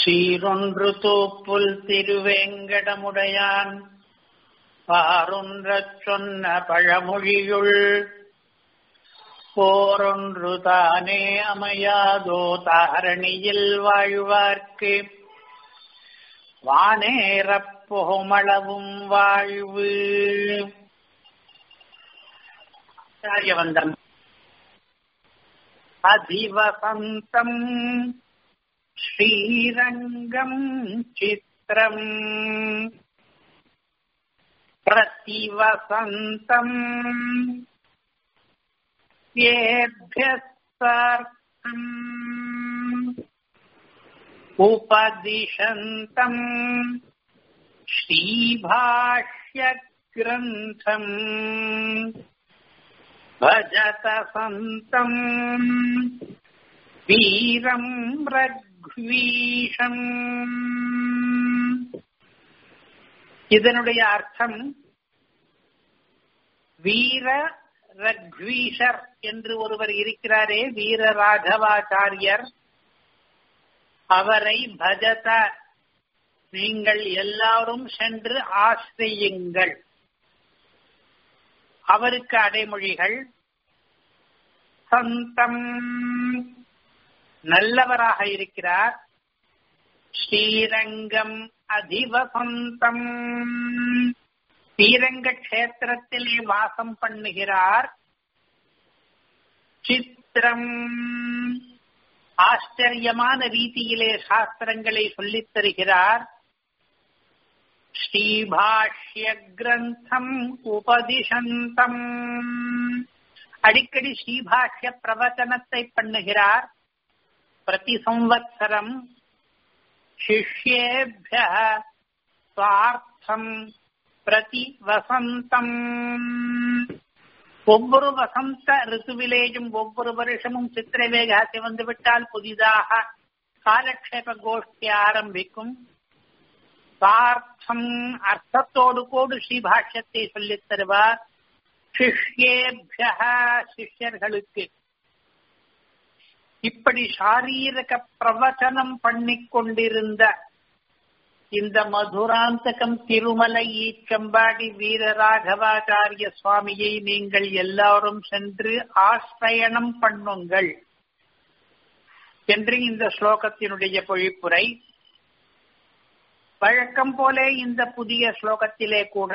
சீரொன்று தூப்புல் திருவேங்கடமுடையான் பாரொன்றச் சொன்ன பழமொழியுள் போரொன்று தானே அமையாதோ தாரணியில் வாழ்வார்க்கு வானேறப் புகமளவும் வாழ்வு ஆச்சாரியவந்தம் அதிவசந்தம் ஸ்ரீரங்கம் சித்திரம் प्रतिवसन्तम् येभ्यस्तार्थम् उपदिशन्तम् श्रीभाष्यग्रन्थम् भजत सन्तम् वीरम् रघ्वीषम् இதனுடைய அர்த்தம் வீர ரக்வீஷர் என்று ஒருவர் இருக்கிறாரே வீர ராகவாச்சாரியர் அவரை பஜத நீங்கள் எல்லாரும் சென்று ஆசிரியுங்கள் அவருக்கு அடைமொழிகள் சந்தம் நல்லவராக இருக்கிறார் ஸ்ரீரங்கம் அதிவசந்தம் ஸ்ரீரங்க கஷேத்திரத்திலே வாசம் பண்ணுகிறார் சித்திரம் ஆச்சரியமான ரீதியிலே சாஸ்திரங்களை சொல்லித் தருகிறார் ஸ்ரீபாஷ்ய கிரந்தம் உபதிஷந்தம் அடிக்கடி ஸ்ரீபாஷ்ய பிரவச்சனத்தை பண்ணுகிறார் பிரதி சம்வத்சரம் शिष्येभ्य स्वार्थம் பிரதி வசந்தம் ஒவ்வொரு வசந்த ரித்துவிலேயும் ஒவ்வொரு வருஷமும் சித்திரவேகாசி வந்துவிட்டால் புதிதாக காலக்ஷேப கோஷ்டி ஆரம்பிக்கும் சார்த்தம் அர்த்தத்தோடு கூடு ஸ்ரீபாஷ்யத்தை சொல்லித் தருவார் சிஷ்யேபிய சிஷ்யர்களுக்கு இப்படி சாரீரக பிரவச்சனம் பண்ணிக் கொண்டிருந்த இந்த மதுராந்தகம் திருமலை ஈச்சம்பாடி வீரராகவாச்சாரிய சுவாமியை நீங்கள் எல்லாரும் சென்று ஆசிரயணம் பண்ணுங்கள் என்று இந்த ஸ்லோகத்தினுடைய பொழிப்புரை வழக்கம் போல இந்த புதிய ஸ்லோகத்திலே கூட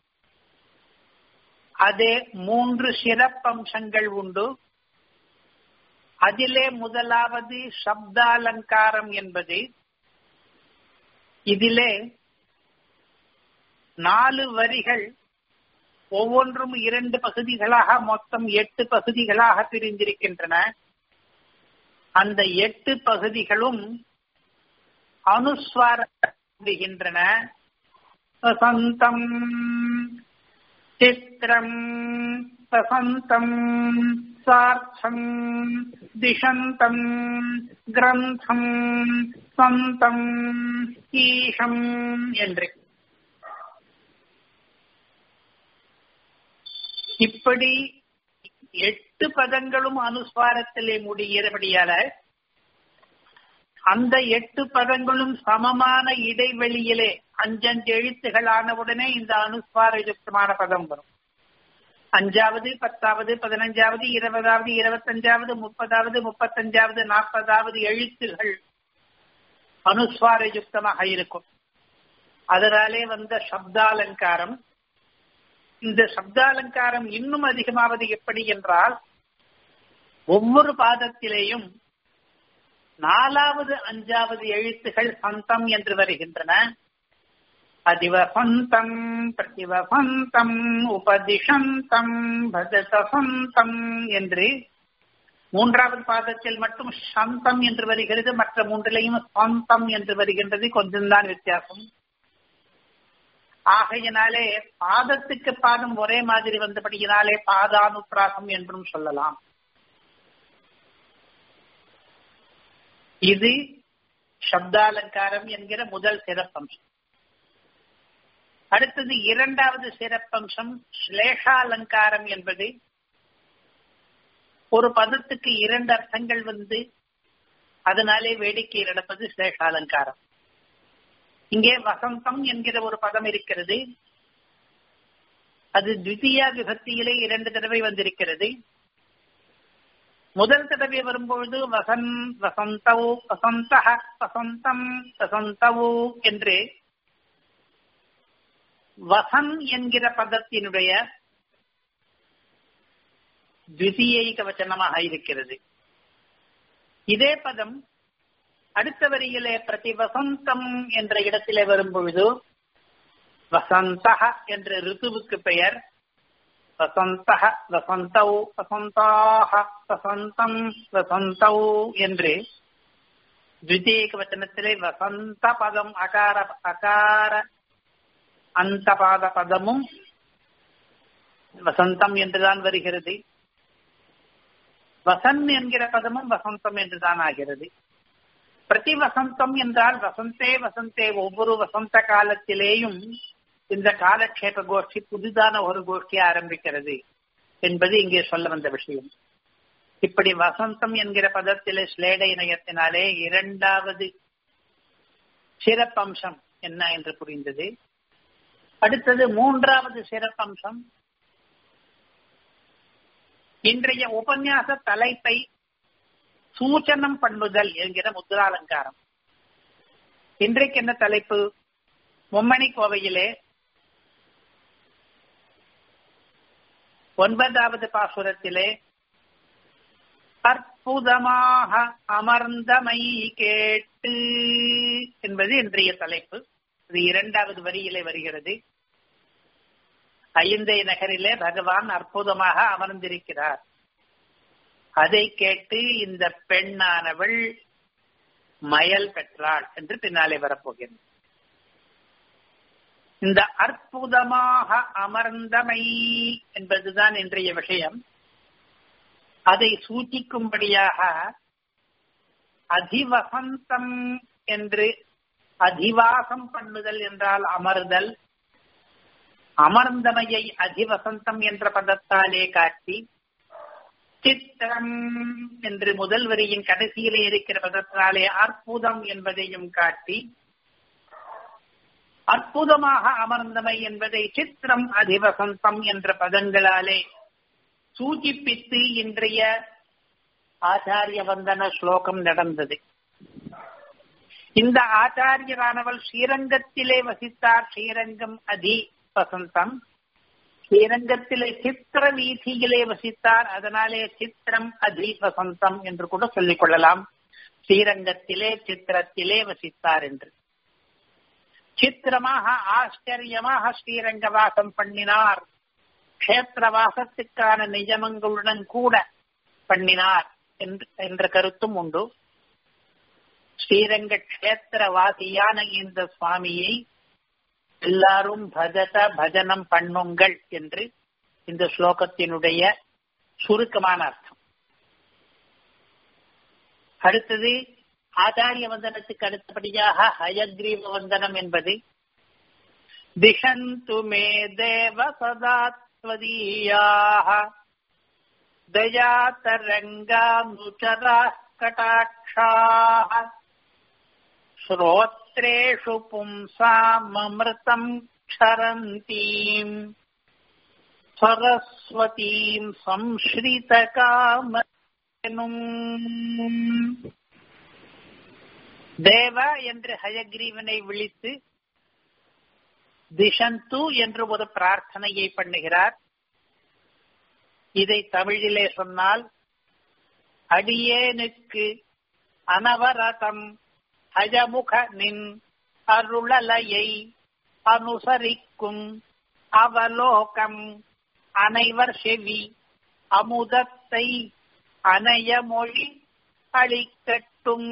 அதே மூன்று சிறப்பம்சங்கள் உண்டு அதிலே முதலாவது சப்தாலங்காரம் என்பது இதிலே நாலு வரிகள் ஒவ்வொன்றும் இரண்டு பகுதிகளாக மொத்தம் எட்டு பகுதிகளாக பிரிந்திருக்கின்றன அந்த எட்டு பகுதிகளும் அனுஸ்வாரப்படுகின்றன வசந்தம் சித்திரம் வசந்தம் சார்த்தம் திஷந்தம் கிரந்தம் சந்தம் ஈஷம் என்று இப்படி எட்டு பதங்களும் அனுஸ்வாரத்திலே முடிகிறபடியால அந்த எட்டு பதங்களும் சமமான இடைவெளியிலே அஞ்சஞ்சு எழுத்துகளானவுடனே இந்த அனுஸ்வார யுக்தமான பதம் வரும் அஞ்சாவது பத்தாவது பதினஞ்சாவது இருபதாவது இருபத்தஞ்சாவது முப்பதாவது முப்பத்தஞ்சாவது நாற்பதாவது எழுத்துகள் அனுஸ்வார யுக்தமாக இருக்கும் அதனாலே வந்த சப்தாலங்காரம் இந்த சப்தாலங்காரம் இன்னும் அதிகமாவது எப்படி என்றால் ஒவ்வொரு பாதத்திலேயும் நாலாவது அஞ்சாவது எழுத்துகள் சந்தம் என்று வருகின்றன அதிவசந்தம் பிரதிவசந்தம் உபதிஷந்தம் பதசந்தம் என்று மூன்றாவது பாதத்தில் மட்டும் சந்தம் என்று வருகிறது மற்ற மூன்றிலையும் சொந்தம் என்று வருகின்றது கொஞ்சம்தான் வித்தியாசம் ஆகையினாலே பாதத்துக்கு பாதம் ஒரே மாதிரி வந்தபடியினாலே பாதானுப்பிராசம் என்றும் சொல்லலாம் இது சப்தாலங்காரம் என்கிற முதல் சிறப்பம்சம் அடுத்தது இரண்டாவது சிறப்பம்சம் ஸ்லேஷாலங்காரம் என்பது ஒரு பதத்துக்கு இரண்டு அர்த்தங்கள் வந்து அதனாலே வேடிக்கை நடப்பது சேஷாலங்காரம் இங்கே வசந்தம் என்கிற ஒரு பதம் இருக்கிறது அது த்விதீயா விபக்தியிலே இரண்டு தடவை வந்திருக்கிறது முதல் தடவை வரும்பொழுது வசன் வசந்தவு வசந்த வசந்தம் வசந்தவு என்று வசன் என்கிற பதத்தினுடைய த்விதீயைக வச்சனமாக இருக்கிறது இதே பதம் அடுத்த வரியிலே பிரதி வசந்தம் என்ற இடத்திலே வரும்பொழுது வசந்த என்ற ரித்துவுக்கு பெயர் வசந்த வசந்தௌ வசந்தாக வசந்தம் வசந்தௌ என்று த்விதீக வச்சனத்திலே வசந்த பதம் அகார அகார அந்த பாத பதமும் வசந்தம் என்றுதான் வருகிறது வசன் என்கிற பதமும் வசந்தம் என்றுதான் ஆகிறது பிரதி வசந்தம் என்றால் வசந்தே வசந்தே ஒவ்வொரு வசந்த காலத்திலேயும் இந்த காலக்ஷேப கோஷ்டி புதிதான ஒரு கோஷ்டி ஆரம்பிக்கிறது என்பது இங்கே சொல்ல வந்த விஷயம் இப்படி வசந்தம் என்கிற பதத்திலே ஸ்லேடை இணையத்தினாலே இரண்டாவது சிறப்பம்சம் என்ன என்று புரிந்தது அடுத்தது மூன்றாவது சிறப்பம்சம் இன்றைய உபன்யாச தலைப்பை சூச்சனம் பண்ணுதல் என்கிற முத்ராலங்காரம் இன்றைக்கு என்ன தலைப்பு மும்மணி கோவையிலே ஒன்பதாவது பாசுரத்திலே அற்புதமாக அமர்ந்தமை கேட்டு என்பது இன்றைய தலைப்பு இது இரண்டாவது வரியிலே வருகிறது ஐந்தை நகரிலே பகவான் அற்புதமாக அமர்ந்திருக்கிறார் அதை கேட்டு இந்த பெண்ணானவள் மயல் பெற்றாள் என்று பின்னாலே வரப்போகிறது இந்த அற்புதமாக அமர்ந்தமை என்பதுதான் இன்றைய விஷயம் அதை சூச்சிக்கும்படியாக அதிவசந்தம் என்று அதிவாசம் பண்ணுதல் என்றால் அமர்தல் அமர்ந்தமையை அதிவசந்தம் என்ற பதத்தாலே காட்டி சித்திரம் என்று முதல் வரியின் கடைசியிலே இருக்கிற பதத்தினாலே அற்புதம் என்பதையும் காட்டி அற்புதமாக அமர்ந்தமை என்பதை சித்திரம் அதிவசந்தம் என்ற பதங்களாலே சூச்சிப்பித்து இன்றைய ஆச்சாரிய வந்தன ஸ்லோகம் நடந்தது இந்த ஆச்சாரியரானவள் ஸ்ரீரங்கத்திலே வசித்தார் ஸ்ரீரங்கம் அதி வசந்தம் ஸ்ரீரங்கத்திலே சித்திர வீதியிலே வசித்தார் அதனாலே சித்திரம் அதி வசந்தம் என்று கூட சொல்லிக் கொள்ளலாம் ஸ்ரீரங்கத்திலே சித்திரத்திலே வசித்தார் என்று சித்திரமாக ஆச்சரியமாக ஸ்ரீரங்க வாசம் பண்ணினார் கஷேத்திர வாசத்துக்கான நிஜமங்களுடன் கூட பண்ணினார் என்ற கருத்தும் உண்டு ஸ்ரீரங்க கஷேத்திர வாசியான இந்த சுவாமியை எல்லாரும் பஜத பஜனம் பண்ணுங்கள் என்று இந்த ஸ்லோகத்தினுடைய சுருக்கமான அர்த்தம் அடுத்தது ஆச்சாரிய வந்தனத்துக்கு அடுத்தபடியாக ஹயக்ரீவ வந்தனம் என்பது திஷந்து மே தேவ சதாத்வதீயாக தயாதரங்கானுச்சரா கட்டாட்சாः श्रोत्रेषु पुंसाममृतम् क्षरन्तीम् सरस्वतीम् संश्ரிதகாமனும் தேவ என்று ஹயக்ரீவனை விழித்து திஷந்து என்று ஒரு பிரார்த்தனையை பண்ணுகிறார் இதை தமிழிலே சொன்னால் அடியேனுக்கு அனவரதம் அஜமுக நின் அருளலையை அனுசரிக்கும் அவலோகம் அனைவர் செவி அமுதத்தை அணைய மொழி அளிக்கட்டும்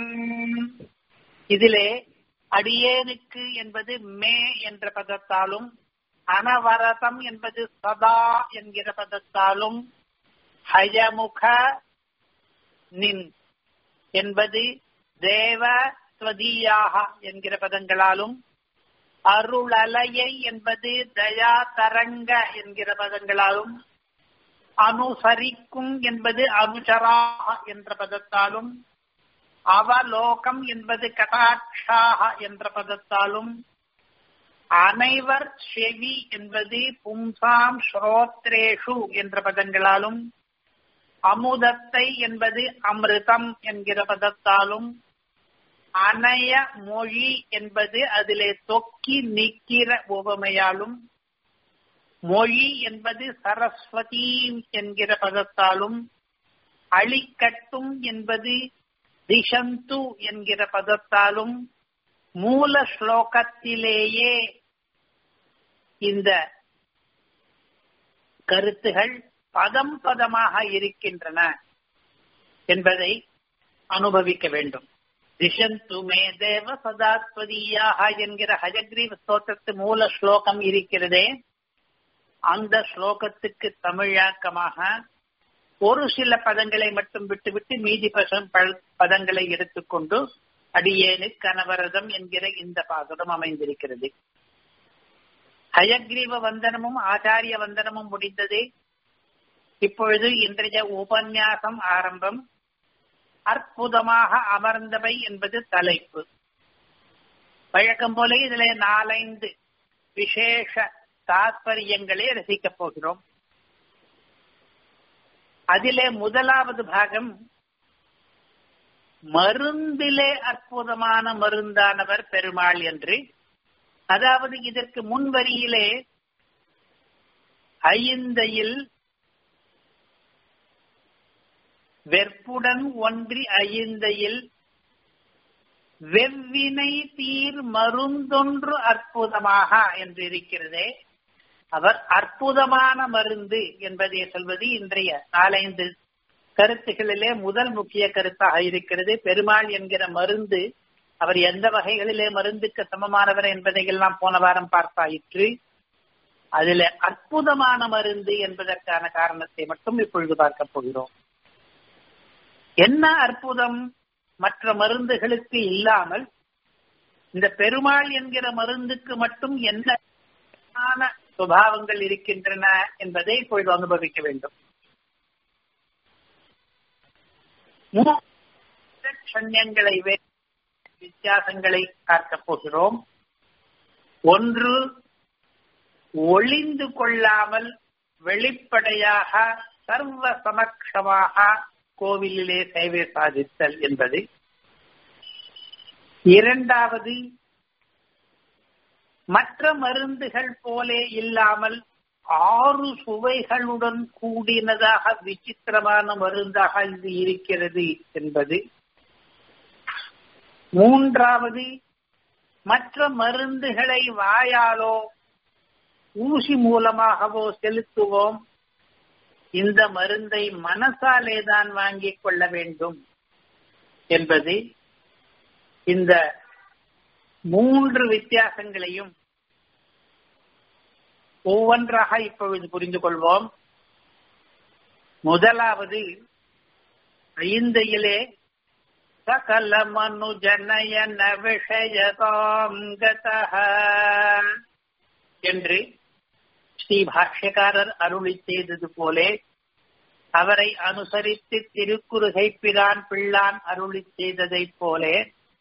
இதிலே அடியேனுக்கு என்பது மே என்ற பதத்தாலும் அனவரதம் என்பது சதா என்கிற பதத்தாலும் ஹயமுக நின் என்பது தேவ ஸ்வதீயாக என்கிற பதங்களாலும் அருளலையை என்பது தயா தரங்க என்கிற பதங்களாலும் அனுசரிக்கும் என்பது அனுசரா என்ற பதத்தாலும் அவலோகம் என்பது கடாட்சாக என்ற பதத்தாலும் அனைவர் செவி என்பது பும்சாம் ஸ்ரோத்ரேஷு என்ற பதங்களாலும் அமுதத்தை என்பது அமிர்தம் என்கிற பதத்தாலும் அணைய மொழி என்பது அதிலே தொக்கி நிற்கிற உவமையாலும் மொழி என்பது சரஸ்வதி என்கிற பதத்தாலும் அழிக்கட்டும் என்பது திசந்து என்கிற பதத்தாலும் மூல ஸ்லோகத்திலேயே இந்த கருத்துகள் பதம் பதமாக இருக்கின்றன என்பதை அனுபவிக்க வேண்டும் திசந்து மே தேவ சதாத்வதியாக என்கிற ஹஜக்ரீவ ஸ்தோத்திரத்து மூல ஸ்லோகம் இருக்கிறதே அந்த ஸ்லோகத்துக்கு தமிழாக்கமாக ஒரு சில பதங்களை மட்டும் விட்டுவிட்டு மீதி பதங்களை எடுத்துக்கொண்டு அடியேனு கனவரதம் என்கிற இந்த பாசுரம் அமைந்திருக்கிறது ஹயக்ரீவ வந்தனமும் ஆச்சாரிய வந்தனமும் முடிந்தது இப்பொழுது இன்றைய உபன்யாசம் ஆரம்பம் அற்புதமாக அமர்ந்தவை என்பது தலைப்பு வழக்கம் போல இதுல நாலைந்து விசேஷ தாத்பரியங்களை ரசிக்கப் போகிறோம் அதிலே முதலாவது பாகம் மருந்திலே அற்புதமான மருந்தானவர் பெருமாள் என்று அதாவது இதற்கு முன்வரியிலே ஐந்தையில் வெற்புடன் ஒன்றி ஐந்தையில் வெவ்வினை தீர் மருந்தொன்று அற்புதமாக என்று இருக்கிறதே அவர் அற்புதமான மருந்து என்பதை சொல்வது இன்றைய நாலைந்து கருத்துகளிலே முதல் முக்கிய கருத்தாக இருக்கிறது பெருமாள் என்கிற மருந்து அவர் எந்த வகைகளிலே மருந்துக்கு சமமானவர் என்பதை எல்லாம் போன வாரம் பார்த்தாயிற்று அதுல அற்புதமான மருந்து என்பதற்கான காரணத்தை மட்டும் இப்பொழுது பார்க்க போகிறோம் என்ன அற்புதம் மற்ற மருந்துகளுக்கு இல்லாமல் இந்த பெருமாள் என்கிற மருந்துக்கு மட்டும் என்ன சுபாவங்கள் இருக்கின்றன என்பதை இப்பொழுது அனுபவிக்க வேண்டும் சன்யங்களை வித்தியாசங்களை பார்க்க போகிறோம் ஒன்று ஒளிந்து கொள்ளாமல் வெளிப்படையாக சர்வ சமக்ஷமாக கோவிலிலே சேவை சாதித்தல் என்பது இரண்டாவது மற்ற மருந்துகள் போலே இல்லாமல் ஆறு சுவைகளுடன் கூடினதாக விசித்திரமான மருந்தாக இது இருக்கிறது என்பது மூன்றாவது மற்ற மருந்துகளை வாயாலோ ஊசி மூலமாகவோ செலுத்துவோம் இந்த மருந்தை மனசாலே தான் வாங்கிக் கொள்ள வேண்டும் என்பது இந்த மூன்று வித்தியாசங்களையும் ஒவ்வொன்றாக இப்பொழுது புரிந்து கொள்வோம் முதலாவது ஐந்தையிலே சகல மனு ஜனயன விஷயதாம் என்று ஸ்ரீ பாஷ்யக்காரர் அருளி செய்தது போலே அவரை அனுசரித்து திருக்குறுகை பிரான் பிள்ளான் அருளி செய்ததைப் போலே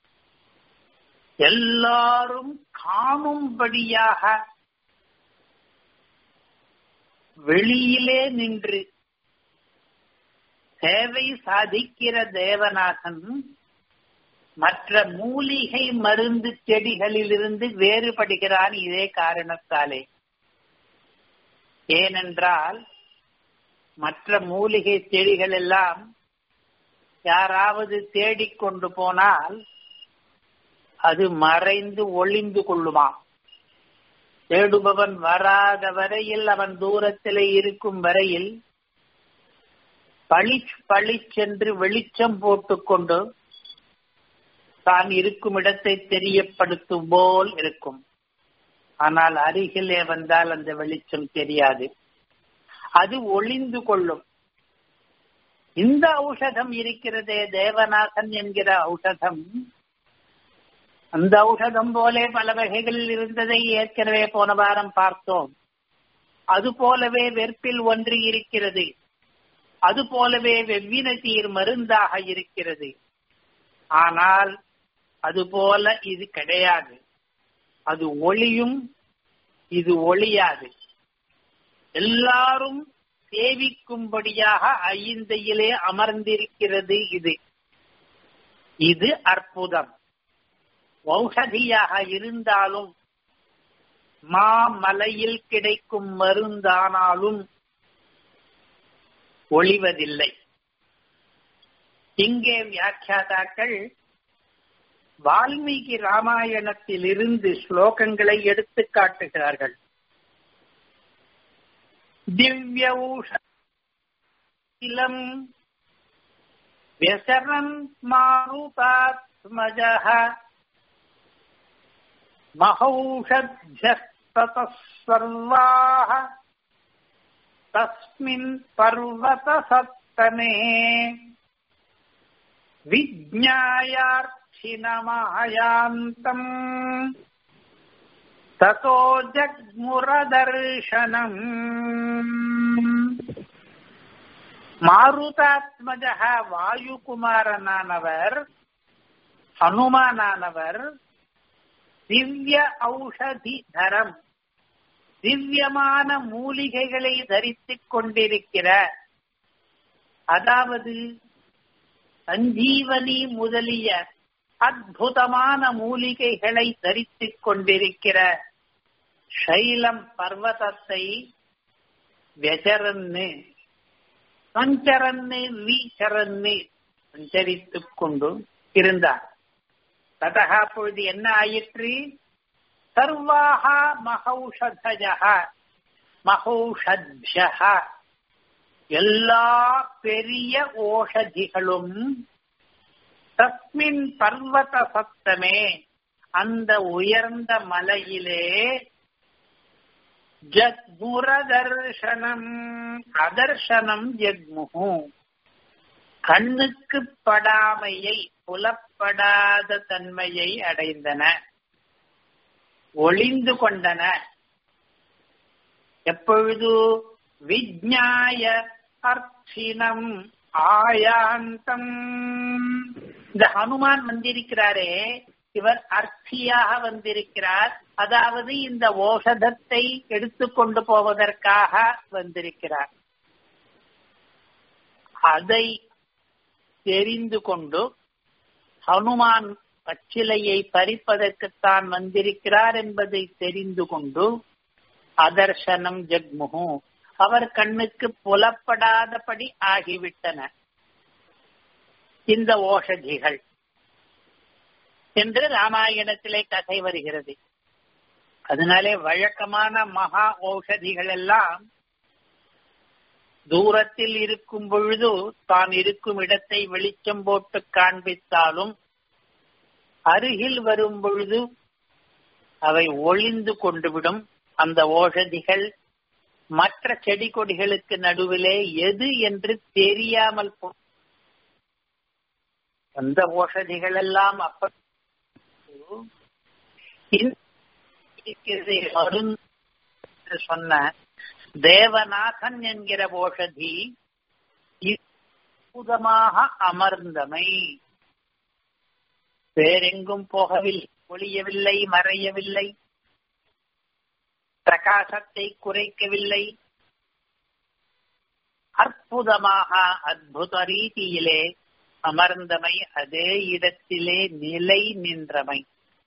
எல்லாரும் காணும்படியாக வெளியிலே நின்று சேவை சாதிக்கிற தேவநாதன் மற்ற மூலிகை மருந்து செடிகளிலிருந்து வேறுபடுகிறான் இதே காரணத்தாலே ஏனென்றால் மற்ற மூலிகை செடிகள் எல்லாம் யாராவது தேடிக்கொண்டு போனால் அது மறைந்து ஒளிந்து கொள்ளுமாம் தேடுபவன் வராத வரையில் அவன் தூரத்திலே இருக்கும் வரையில் பளிச் பளிச்சென்று வெளிச்சம் போட்டுக்கொண்டு தான் இருக்கும் இடத்தை தெரியப்படுத்தும் போல் இருக்கும் ஆனால் அருகிலே வந்தால் அந்த வெளிச்சம் தெரியாது அது ஒளிந்து கொள்ளும் இந்த ஔஷதம் இருக்கிறதே தேவநாதன் என்கிற ஔஷதம் அந்த ஔஷதம் போலே பல வகைகளில் இருந்ததை ஏற்கனவே போன வாரம் பார்த்தோம் அது போலவே வெற்பில் ஒன்று இருக்கிறது அது போலவே வெவ்வின தீர் மருந்தாக இருக்கிறது ஆனால் அதுபோல இது கிடையாது அது ஒளியும் இது ஒளியாது எல்லாரும் சேவிக்கும்படியாக ஐந்தையிலே அமர்ந்திருக்கிறது இது இது அற்புதம் ஔஷதியாக இருந்தாலும் மாமலையில் கிடைக்கும் மருந்தானாலும் ஒளிவதில்லை இங்கே வியாக்கியாதாக்கள் வால்மீகி ராமாயணத்திலிருந்து ஸ்லோகங்களை எடுத்து காட்டுகிறார்கள் திவ்யௌஷலம் व्यसरन् मारुतात्मजः महौषध्यस्ततः सर्वाः तस्मिन् पर्वतसत्तमे विज्ञायार्थिनमायान्तम् ततो जग्मुरदर्शनम् மாருதாத்மஜக வாயுகுமாரனானவர் ஹனுமானானவர் திவ்ய ஔஷதி தரம் திவ்யமான மூலிகைகளை தரித்துக் கொண்டிருக்கிற அதாவது சஞ்சீவனி முதலிய அற்புதமான மூலிகைகளை தரித்துக் கொண்டிருக்கிற சைலம் பர்வதத்தை வெஜரன்னு சஞ்சரன்னு வீச்சரன்னு சஞ்சரித்துக் கொண்டு இருந்தார் ததா பொழுது என்ன ஆயிற்று சர்வாக மகௌஷதஜ மகௌஷத்ய எல்லா பெரிய ஓஷதிகளும் தஸ்மின் பர்வத சத்தமே அந்த உயர்ந்த மலையிலே ஜக்முரதர்ஷனம் அதர்ஷனம் ஜக்முகு கண்ணுக்கு படாமையை புலப்படாத தன்மையை அடைந்தன ஒளிந்து கொண்டன எப்பொழுது விஜ்ஞாய அர்ச்சினம் ஆயாந்தம் இந்த ஹனுமான் வந்திருக்கிறாரே இவர் அர்த்தியாக வந்திருக்கிறார் அதாவது இந்த ஓஷதத்தை எடுத்துக்கொண்டு போவதற்காக வந்திருக்கிறார் அதை தெரிந்து கொண்டு ஹனுமான் பச்சிலையை பறிப்பதற்குத்தான் வந்திருக்கிறார் என்பதை தெரிந்து கொண்டு அதர்சனம் ஜக்முகு அவர் கண்ணுக்கு புலப்படாதபடி ஆகிவிட்டன இந்த ஓஷதிகள் என்று ராமாயணத்திலே கதை வருகிறது அதனாலே வழக்கமான மகா ஔஷதிகள் எல்லாம் தூரத்தில் இருக்கும் பொழுது தான் இருக்கும் இடத்தை வெளிச்சம் போட்டு காண்பித்தாலும் அருகில் வரும் பொழுது அவை ஒளிந்து கொண்டுவிடும் அந்த ஓஷதிகள் மற்ற செடி கொடிகளுக்கு நடுவிலே எது என்று தெரியாமல் அந்த ஓஷதிகள் எல்லாம் அப்ப மருந்து சொன்ன தேவநாதன் என்கிற ஓஷதி அற்புதமாக அமர்ந்தமை வேறெங்கும் போகவில்லை ஒளியவில்லை மறையவில்லை பிரகாசத்தை குறைக்கவில்லை அற்புதமாக அற்புத ரீதியிலே அமர்ந்தமை அதே இடத்திலே நிலை நின்றமை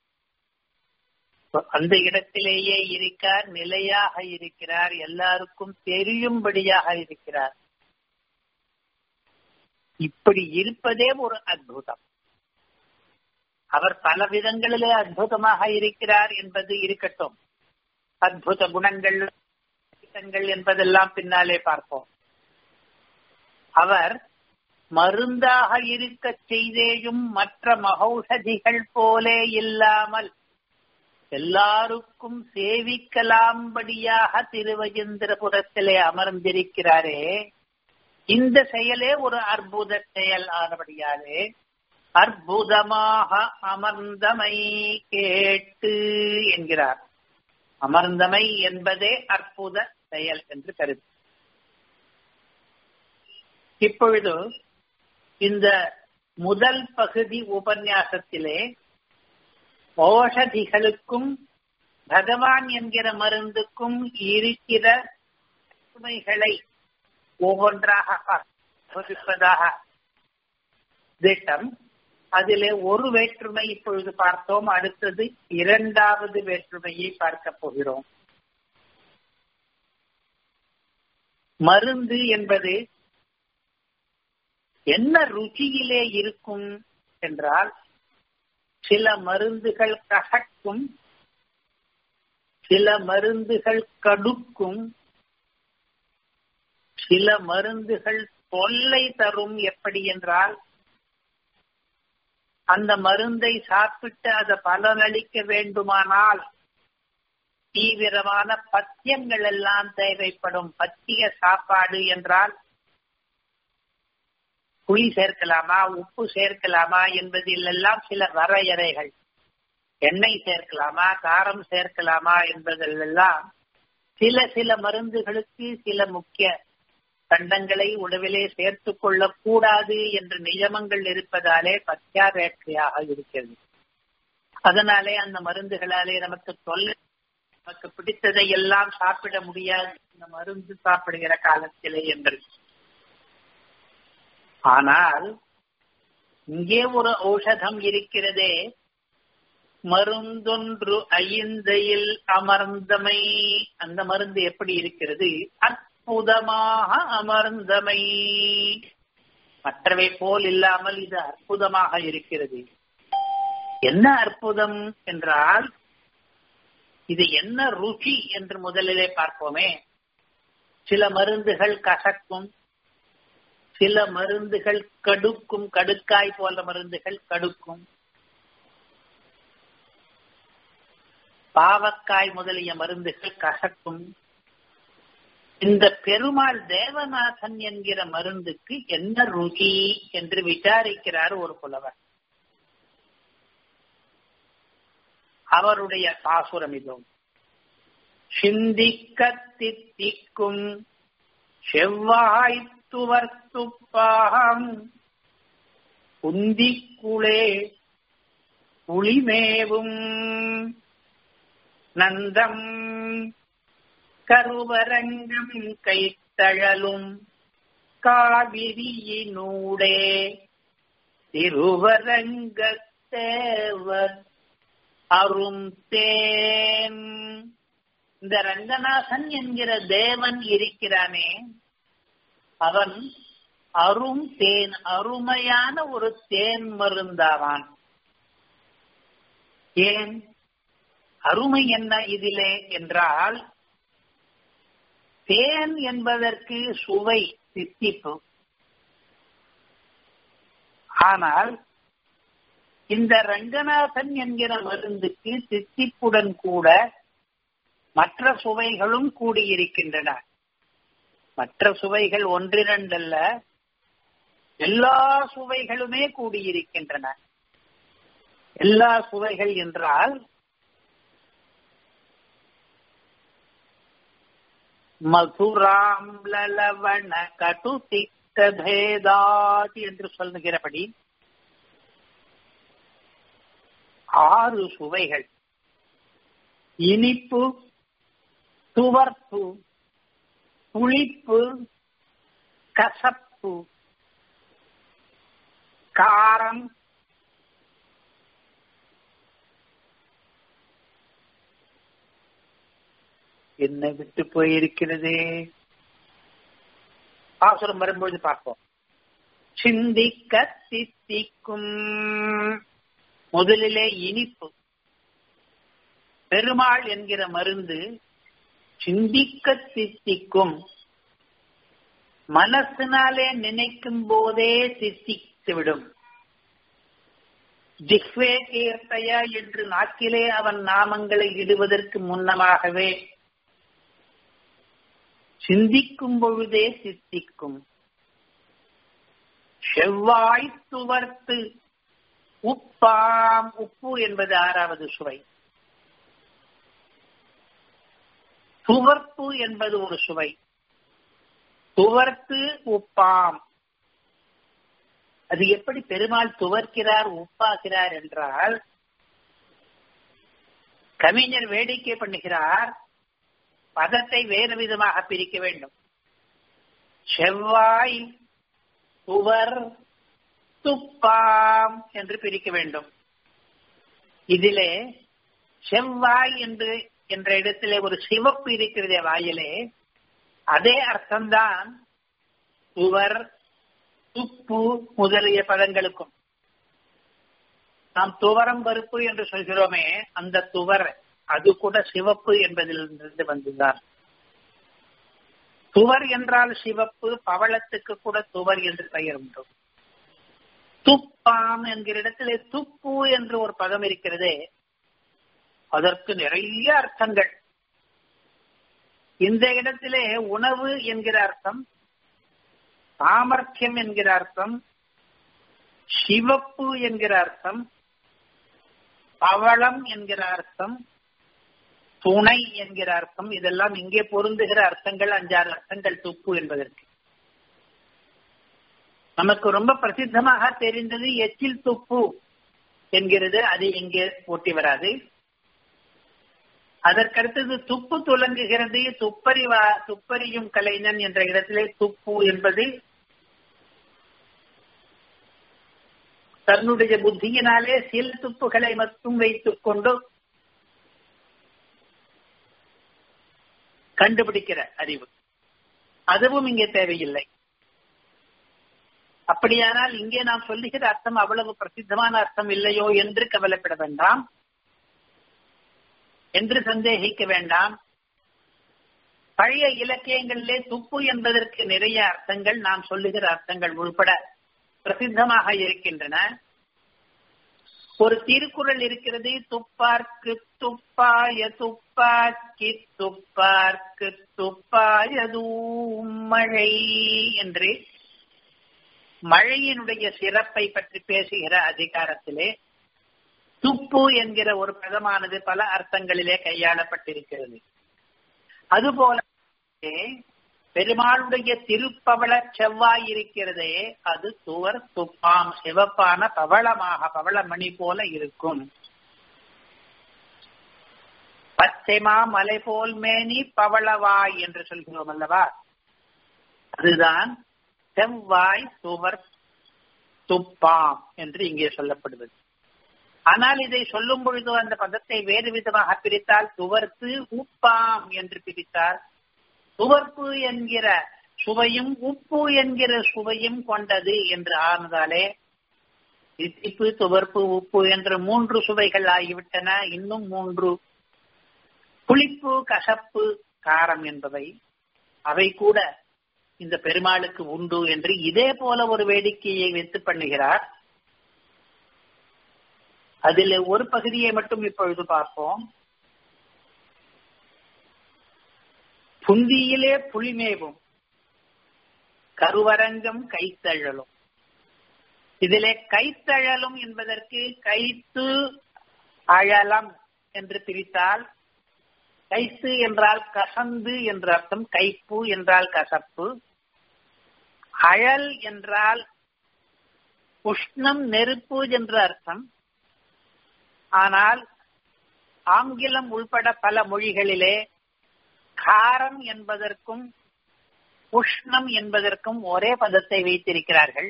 அந்த இடத்திலேயே இருக்கார் நிலையாக இருக்கிறார் எல்லாருக்கும் தெரியும்படியாக இருக்கிறார் இப்படி இருப்பதே ஒரு அற்புதம் அவர் பல விதங்களிலே அற்புதமாக இருக்கிறார் என்பது இருக்கட்டும் அற்புத குணங்கள் என்பதெல்லாம் பின்னாலே பார்ப்போம் அவர் மருந்தாக இருக்க செய்தேயும் மற்ற மகௌஷதிகள் போலே இல்லாமல் எல்லாருக்கும் சேவிக்கலாம்படியாக திருவஜேந்திரபுரத்திலே அமர்ந்திருக்கிறாரே இந்த செயலே ஒரு அற்புத செயல் ஆனபடியாலே அற்புதமாக அமர்ந்தமை கேட்டு என்கிறார் அமர்ந்தமை என்பதே அற்புத செயல் என்று கருது இப்பொழுது இந்த முதல் பகுதி உபன்யாசத்திலே ஓஷதிகளுக்கும் பகவான் என்கிற மருந்துக்கும் இருக்கிற சுமைகளை ஒவ்வொன்றாக வகுப்பதாக திட்டம் அதிலே ஒரு வேற்றுமை இப்பொழுது பார்த்தோம் அடுத்தது இரண்டாவது வேற்றுமையை பார்க்க போகிறோம் மருந்து என்பது என்ன ருச்சியிலே இருக்கும் என்றால் சில மருந்துகள் கசக்கும் சில மருந்துகள் கடுக்கும் சில மருந்துகள் தொல்லை தரும் எப்படி என்றால் அந்த மருந்தை சாப்பிட்டு அதை பலனளிக்க வேண்டுமானால் தீவிரமான பத்தியங்கள் எல்லாம் தேவைப்படும் பத்திய சாப்பாடு என்றால் புளி சேர்க்கலாமா உப்பு சேர்க்கலாமா என்பதில் எல்லாம் சில வரையறைகள் எண்ணெய் சேர்க்கலாமா காரம் சேர்க்கலாமா என்பதிலெல்லாம் சில சில மருந்துகளுக்கு சில முக்கிய கண்டங்களை உணவிலே சேர்த்துக் கொள்ளக்கூடாது என்ற நியமங்கள் இருப்பதாலே பத்தியாவேட்கையாக இருக்கிறது அதனாலே அந்த மருந்துகளாலே நமக்கு தொல்லை நமக்கு பிடித்ததை எல்லாம் சாப்பிட முடியாது இந்த மருந்து சாப்பிடுகிற காலத்திலே என்று ஆனால் இங்கே ஒரு ஔஷதம் இருக்கிறதே மருந்தொன்று ஐந்தையில் அமர்ந்தமை அந்த மருந்து எப்படி இருக்கிறது அற்புதமாக அமர்ந்தமை மற்றவை போல் இல்லாமல் இது அற்புதமாக இருக்கிறது என்ன அற்புதம் என்றால் இது என்ன ருச்சி என்று முதலிலே பார்ப்போமே சில மருந்துகள் கசக்கும் சில மருந்துகள் கடுக்கும் கடுக்காய் போல மருந்துகள் கடுக்கும் பாவக்காய் முதலிய மருந்துகள் கசக்கும் இந்த பெருமாள் தேவநாதன் என்கிற மருந்துக்கு என்ன ருச்சி என்று விசாரிக்கிறார் ஒரு புலவர் அவருடைய பாசுரம் இதோ சிந்திக்க தித்திக்கும் செவ்வாய் துவர்த்துப்பாகம் குந்திக்குளே புளிமேவும் நந்தம் கருவரங்கம் கைத்தழலும் காவிரியினூடே திருவரங்கத்தேவர் அரும் தேன் இந்த ரங்கநாதன் என்கிற தேவன் இருக்கிறானே அவன் அரும் தேன் அருமையான ஒரு தேன் மருந்தாவான் ஏன் அருமை என்ன இதிலே என்றால் தேன் என்பதற்கு சுவை தித்திப்பு ஆனால் இந்த ரங்கநாதன் என்கிற மருந்துக்கு தித்திப்புடன் கூட மற்ற சுவைகளும் கூடியிருக்கின்றன மற்ற சுவைகள் ஒன்றிரண்டல்ல எல்லா சுவைகளுமே கூடியிருக்கின்றன எல்லா சுவைகள் என்றால் மதுராம் லலவண கடுதிக்க பேதாதி என்று சொல்லுகிறபடி ஆறு சுவைகள் இனிப்பு துவர்ப்பு புளிப்பு கசப்பு காரம் என்னை விட்டு போயிருக்கிறது பாசுரம் வரும்பொழுது பார்ப்போம் சிந்திக்க தித்திக்கும் முதலிலே இனிப்பு பெருமாள் என்கிற மருந்து சிந்திக்க தித்திக்கும் மனசினாலே நினைக்கும் போதே தித்தித்துவிடும் ஜிஹ்வே கீர்த்தய என்று நாக்கிலே அவன் நாமங்களை இடுவதற்கு முன்னமாகவே சிந்திக்கும் பொழுதே சித்திக்கும் செவ்வாய் துவர்த்து உப்பாம் உப்பு என்பது ஆறாவது சுவை துவர்ப்பு என்பது ஒரு சுவை துவர்த்து உப்பாம் அது எப்படி பெருமாள் துவர்க்கிறார் உப்பாகிறார் என்றால் கவிஞர் வேடிக்கை பண்ணுகிறார் பதத்தை வேறு விதமாக பிரிக்க வேண்டும் செவ்வாய் துவர் துப்பாம் என்று பிரிக்க வேண்டும் இதிலே செவ்வாய் என்று என்ற இடத்திலே ஒரு சிவப்பு இருக்கிறதே வாயிலே அதே அர்த்தம்தான் துவர் துப்பு முதலிய பதங்களுக்கும் நாம் துவரம் பருப்பு என்று சொல்கிறோமே அந்த துவர் அது கூட சிவப்பு என்பதிலிருந்து வந்துதான் துவர் என்றால் சிவப்பு பவளத்துக்கு கூட துவர் என்று பெயர் உண்டு துப்பாம் என்கிற இடத்திலே துப்பு என்று ஒரு பதம் இருக்கிறதே அதற்கு நிறைய அர்த்தங்கள் இந்த இடத்திலே உணவு என்கிற அர்த்தம் சாமர்த்தியம் என்கிற அர்த்தம் சிவப்பு என்கிற அர்த்தம் பவளம் என்கிற அர்த்தம் துணை என்கிற அர்த்தம் இதெல்லாம் இங்கே பொருந்துகிற அர்த்தங்கள் அஞ்சாறு அர்த்தங்கள் துப்பு என்பதற்கு நமக்கு ரொம்ப பிரசித்தமாக தெரிந்தது எச்சில் துப்பு என்கிறது அது இங்கே ஓட்டி வராது அதற்கடுத்தது துப்பு துலங்குகிறது துப்பறிவா துப்பறியும் கலைஞன் என்ற இடத்திலே துப்பு என்பது தன்னுடைய புத்தியினாலே சில துப்புகளை மட்டும் வைத்துக் கொண்டு கண்டுபிடிக்கிற அறிவு அதுவும் இங்கே தேவையில்லை அப்படியானால் இங்கே நாம் சொல்லுகிற அர்த்தம் அவ்வளவு பிரசித்தமான அர்த்தம் இல்லையோ என்று கவலைப்பட வேண்டாம் என்று சந்தேகிக்க வேண்டாம் பழைய இலக்கியங்களிலே துப்பு என்பதற்கு நிறைய அர்த்தங்கள் நாம் சொல்லுகிற அர்த்தங்கள் உள்பட பிரசித்தமாக இருக்கின்றன ஒரு திருக்குறள் இருக்கிறது துப்பார்க்கு துப்பாய துப்பாக்கி துப்பார்க்கு துப்பாயதூம் மழை என்று மழையினுடைய சிறப்பை பற்றி பேசுகிற அதிகாரத்திலே துப்பு என்கிற ஒரு பதமானது பல அர்த்தங்களிலே கையாளப்பட்டிருக்கிறது அதுபோல பெருமாளுடைய திருப்பவள செவ்வாய் இருக்கிறதே அது துவர் துப்பாம் சிவப்பான பவளமாக பவளமணி போல இருக்கும் பச்சைமா மலை போல் மேனி பவளவாய் என்று சொல்கிறோம் அல்லவா அதுதான் செவ்வாய் துவர் துப்பாம் என்று இங்கே சொல்லப்படுவது ஆனால் இதை சொல்லும் பொழுது அந்த பதத்தை வேறு விதமாக பிரித்தால் துவர்த்து உப்பாம் என்று பிரித்தால் துவர்ப்பு என்கிற சுவையும் உப்பு என்கிற சுவையும் கொண்டது என்று ஆனதாலே தித்திப்பு துவர்ப்பு உப்பு என்ற மூன்று சுவைகள் ஆகிவிட்டன இன்னும் மூன்று புளிப்பு கசப்பு காரம் என்பவை அவை கூட இந்த பெருமாளுக்கு உண்டு என்று இதே போல ஒரு வேடிக்கையை வைத்து பண்ணுகிறார் அதில் ஒரு பகுதியை மட்டும் இப்பொழுது பார்ப்போம் புந்தியிலே புலிமேவும் கருவரங்கம் கைத்தழலும் இதிலே கைத்தழலும் என்பதற்கு கைத்து அழலம் என்று பிரித்தால் கைத்து என்றால் கசந்து என்ற அர்த்தம் கைப்பு என்றால் கசப்பு அழல் என்றால் உஷ்ணம் நெருப்பு என்ற அர்த்தம் ஆனால் ஆங்கிலம் உள்பட பல மொழிகளிலே காரம் என்பதற்கும் உஷ்ணம் என்பதற்கும் ஒரே பதத்தை வைத்திருக்கிறார்கள்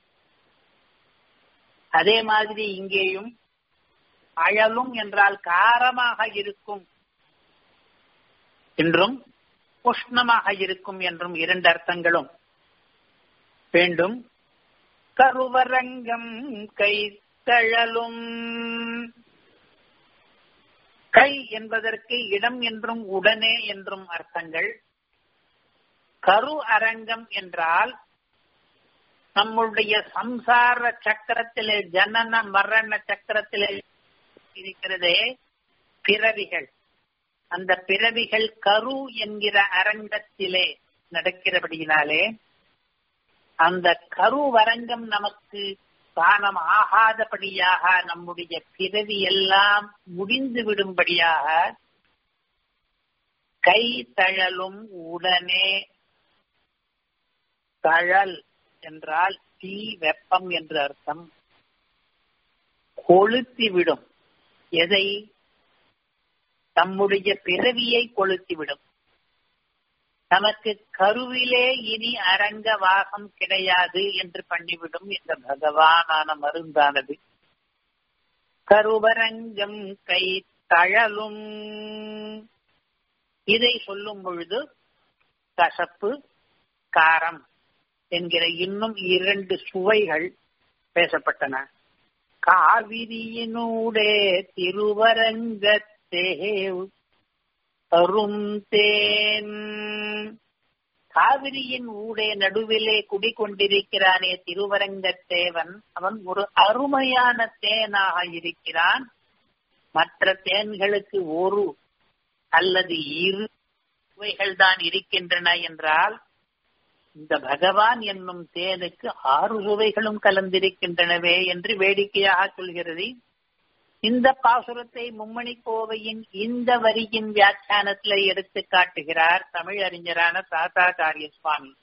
அதே மாதிரி இங்கேயும் அழலும் என்றால் காரமாக இருக்கும் என்றும் உஷ்ணமாக இருக்கும் என்றும் இரண்டு அர்த்தங்களும் வேண்டும் கருவரங்கம் கை தழலும் கை என்பதற்கு இடம் என்றும் உடனே என்றும் அர்த்தங்கள் கரு அரங்கம் என்றால் நம்முடைய சம்சார சக்கரத்திலே ஜனன மரண சக்கரத்திலே இருக்கிறதே பிறவிகள் அந்த பிறவிகள் கரு என்கிற அரங்கத்திலே நடக்கிறபடியினாலே அந்த கருவரங்கம் நமக்கு தானம் ஆகாதபடியாக நம்முடைய பிறவி எல்லாம் முடிந்து விடும்படியாக கை தழலும் உடனே தழல் என்றால் தீ வெப்பம் என்று அர்த்தம் கொளுத்தி விடும் எதை தம்முடைய பிறவியை கொளுத்திவிடும் நமக்கு கருவிலே இனி அரங்க வாகம் கிடையாது என்று பண்ணிவிடும் இந்த பகவானான மருந்தானது கருவரங்கம் கை தழலும் இதை சொல்லும் பொழுது கசப்பு காரம் என்கிற இன்னும் இரண்டு சுவைகள் பேசப்பட்டன காவிரியினூடே திருவரங்கத்தே அரும் தேன் காவிரியின் ஊடே நடுவிலே குடிக்கொண்டிருக்கிறானே திருவரங்கத்தேவன் அவன் ஒரு அருமையான தேனாக இருக்கிறான் மற்ற தேன்களுக்கு ஒரு அல்லது இரு சுவைகள் தான் இருக்கின்றன என்றால் இந்த பகவான் என்னும் தேனுக்கு ஆறு சுவைகளும் கலந்திருக்கின்றனவே என்று வேடிக்கையாக சொல்கிறது இந்த பாசுரத்தை மும்மணி கோவையின் இந்த வரியின் வியாக்கியானத்தில் எடுத்து காட்டுகிறார் தமிழ் அறிஞரான தாத்தாச்சாரிய சுவாமி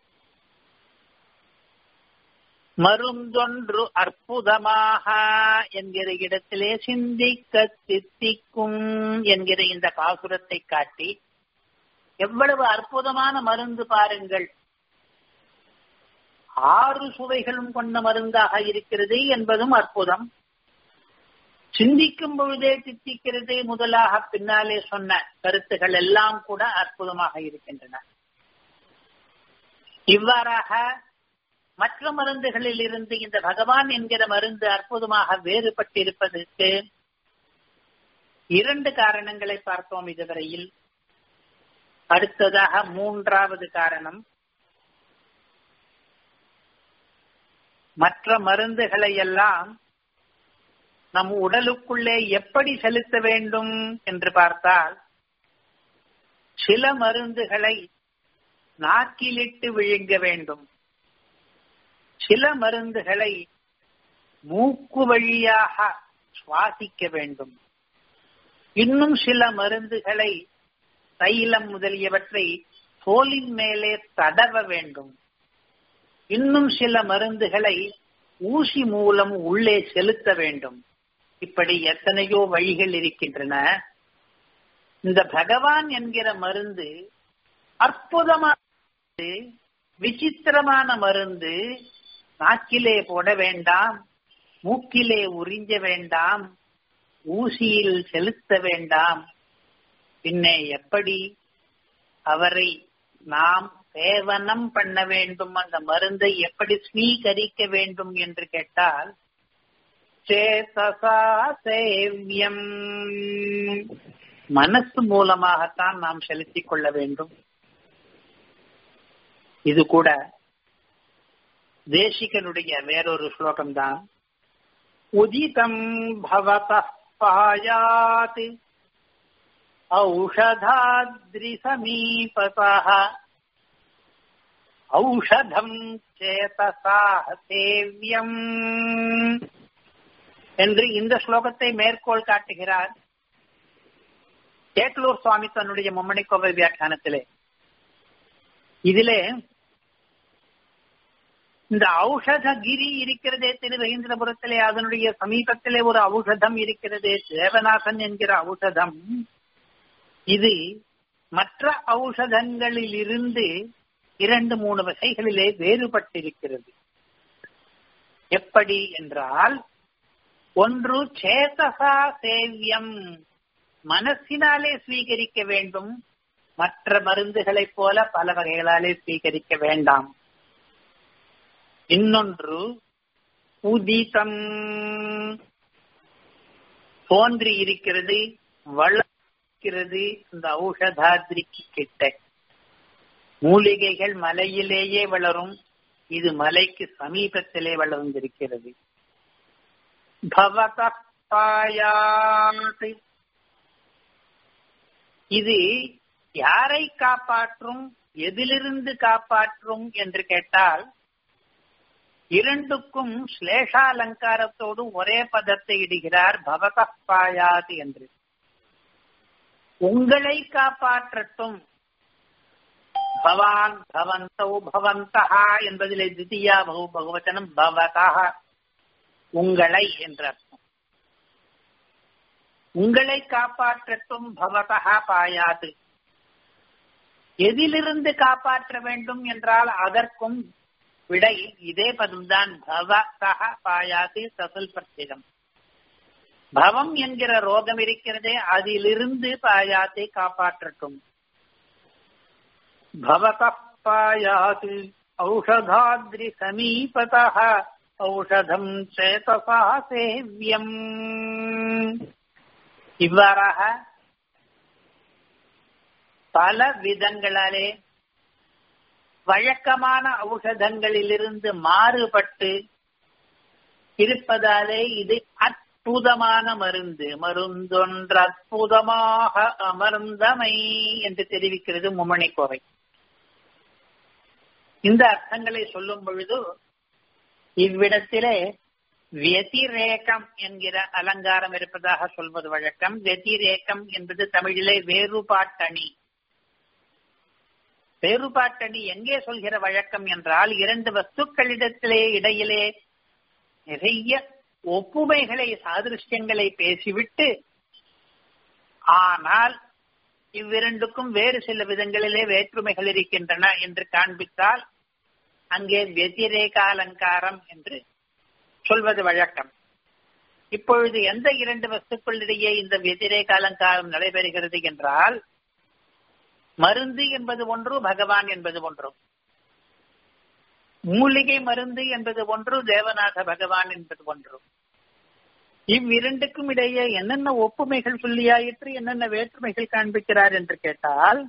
மருந்தொன்று அற்புதமாக என்கிற இடத்திலே சிந்திக்க தித்திக்கும் என்கிற இந்த பாசுரத்தை காட்டி எவ்வளவு அற்புதமான மருந்து பாருங்கள் ஆறு சுவைகளும் கொண்ட மருந்தாக இருக்கிறது என்பதும் அற்புதம் சிந்திக்கும் பொழுதே தித்திக்கிறது முதலாக பின்னாலே சொன்ன கருத்துகள் எல்லாம் கூட அற்புதமாக இருக்கின்றன இவ்வாறாக மற்ற மருந்துகளில் இருந்து இந்த பகவான் என்கிற மருந்து அற்புதமாக வேறுபட்டிருப்பதற்கு இரண்டு காரணங்களை பார்த்தோம் இதுவரையில் அடுத்ததாக மூன்றாவது காரணம் மற்ற மருந்துகளை எல்லாம் நம் உடலுக்குள்ளே எப்படி செலுத்த வேண்டும் என்று பார்த்தால் சில மருந்துகளை நாக்கிலிட்டு விழுங்க வேண்டும் சில மருந்துகளை மூக்கு வழியாக சுவாசிக்க வேண்டும் இன்னும் சில மருந்துகளை தைலம் முதலியவற்றை தோலின் மேலே தடவ வேண்டும் இன்னும் சில மருந்துகளை ஊசி மூலம் உள்ளே செலுத்த வேண்டும் இப்படி எத்தனையோ வழிகள் இருக்கின்றன இந்த பகவான் என்கிற மருந்து அற்புதமான விசித்திரமான மருந்து நாக்கிலே போட வேண்டாம் மூக்கிலே உறிஞ்ச வேண்டாம் ஊசியில் செலுத்த வேண்டாம் பின்னே எப்படி அவரை நாம் சேவனம் பண்ண வேண்டும் அந்த மருந்தை எப்படி ஸ்வீகரிக்க வேண்டும் என்று கேட்டால் சேதசா சேவியம் மனசு மூலமாகத்தான் நாம் செலுத்திக் கொள்ள வேண்டும் இது கூட தேசிகனுடைய வேறொரு ஸ்லோகம் தான் உதிதம் பவத பாயாத் ஔஷதாத்ரி சமீபதः ஔஷதம் சேதசா சேவியம் என்று இந்த ஸ்லோகத்தை மேற்கோள் காட்டுகிறார் சேட்டலூர் சுவாமி தன்னுடைய மும்மணி கோவை வியாக்கியானத்திலே இதிலே இந்த ஔஷத கிரி இருக்கிறதே திருவேந்திரபுரத்திலே அதனுடைய சமீபத்திலே ஒரு ஔஷதம் இருக்கிறதே தேவநாதன் என்கிற ஔஷதம் இது மற்ற ஔஷதங்களில் இருந்து இரண்டு மூணு வகைகளிலே வேறுபட்டிருக்கிறது எப்படி என்றால் ஒன்று சேதசா சேவியம் மனசினாலே ஸ்வீகரிக்க வேண்டும் மற்ற மருந்துகளைப் போல பல வகைகளாலே ஸ்வீகரிக்க வேண்டாம் இன்னொன்று உதிதம் தோன்றி இருக்கிறது வளர்க்கிறது இந்த ஔஷதாதிரிக்கு கிட்ட மூலிகைகள் மலையிலேயே வளரும் இது மலைக்கு சமீபத்திலே வளர்ந்திருக்கிறது பவதாயாத் இது யாரை காப்பாற்றும் எதிலிருந்து காப்பாற்றும் என்று கேட்டால் இரண்டுக்கும் ஸ்லேஷாலங்காரத்தோடு ஒரே பதத்தை இடுகிறார் பவதாயாத் என்று உங்களை காப்பாற்றட்டும் பவான் பவந்தௌ பவந்தஹா என்பதிலே தித்தியா பகு பகுவச்சனம் பவதா உங்களை என்ற அர்த்தம் உங்களை காப்பாற்றட்டும் பவதா பாயாது எதிலிருந்து காப்பாற்ற வேண்டும் என்றால் அதற்கும் விடை இதே பதம்தான் பவதா பாயாது தசல் பிரத்யேகம் பவம் என்கிற ரோகம் இருக்கிறதே அதிலிருந்து பாயாத்தை காப்பாற்றட்டும் பவத பாயாது ஔஷதாத்ரி சமீபத ஔஷதம் சேதசா சேவியம் இவ்வாறாக பல விதங்களாலே வழக்கமான ஔஷதங்களிலிருந்து மாறுபட்டு இருப்பதாலே இது அற்புதமான மருந்து மருந்தொன்று அற்புதமாக அமர்ந்தமை என்று தெரிவிக்கிறது மும்மணி கோவை இந்த அர்த்தங்களை சொல்லும் பொழுது இவ்விடத்திலே வெதிரேகம் என்கிற அலங்காரம் இருப்பதாக சொல்வது வழக்கம் வெதிரேகம் என்பது தமிழிலே வேறுபாட்டணி வேறுபாட்டணி எங்கே சொல்கிற வழக்கம் என்றால் இரண்டு வஸ்துக்களிடத்திலே இடையிலே நிறைய ஒப்புமைகளை சாதிருஷ்யங்களை பேசிவிட்டு ஆனால் இவ்விரண்டுக்கும் வேறு சில விதங்களிலே வேற்றுமைகள் இருக்கின்றன என்று காண்பித்தால் அங்கே வெதிரேக அலங்காரம் என்று சொல்வது வழக்கம் இப்பொழுது எந்த இரண்டு வஸ்துக்களிடையே இந்த வெதிரேக அலங்காரம் நடைபெறுகிறது என்றால் மருந்து என்பது ஒன்று பகவான் என்பது ஒன்று மூலிகை மருந்து என்பது ஒன்று தேவநாத பகவான் என்பது ஒன்று இவ்விரண்டுக்கும் இடையே என்னென்ன ஒப்புமைகள் சொல்லியாயிற்று என்னென்ன வேற்றுமைகள் காண்பிக்கிறார் என்று கேட்டால்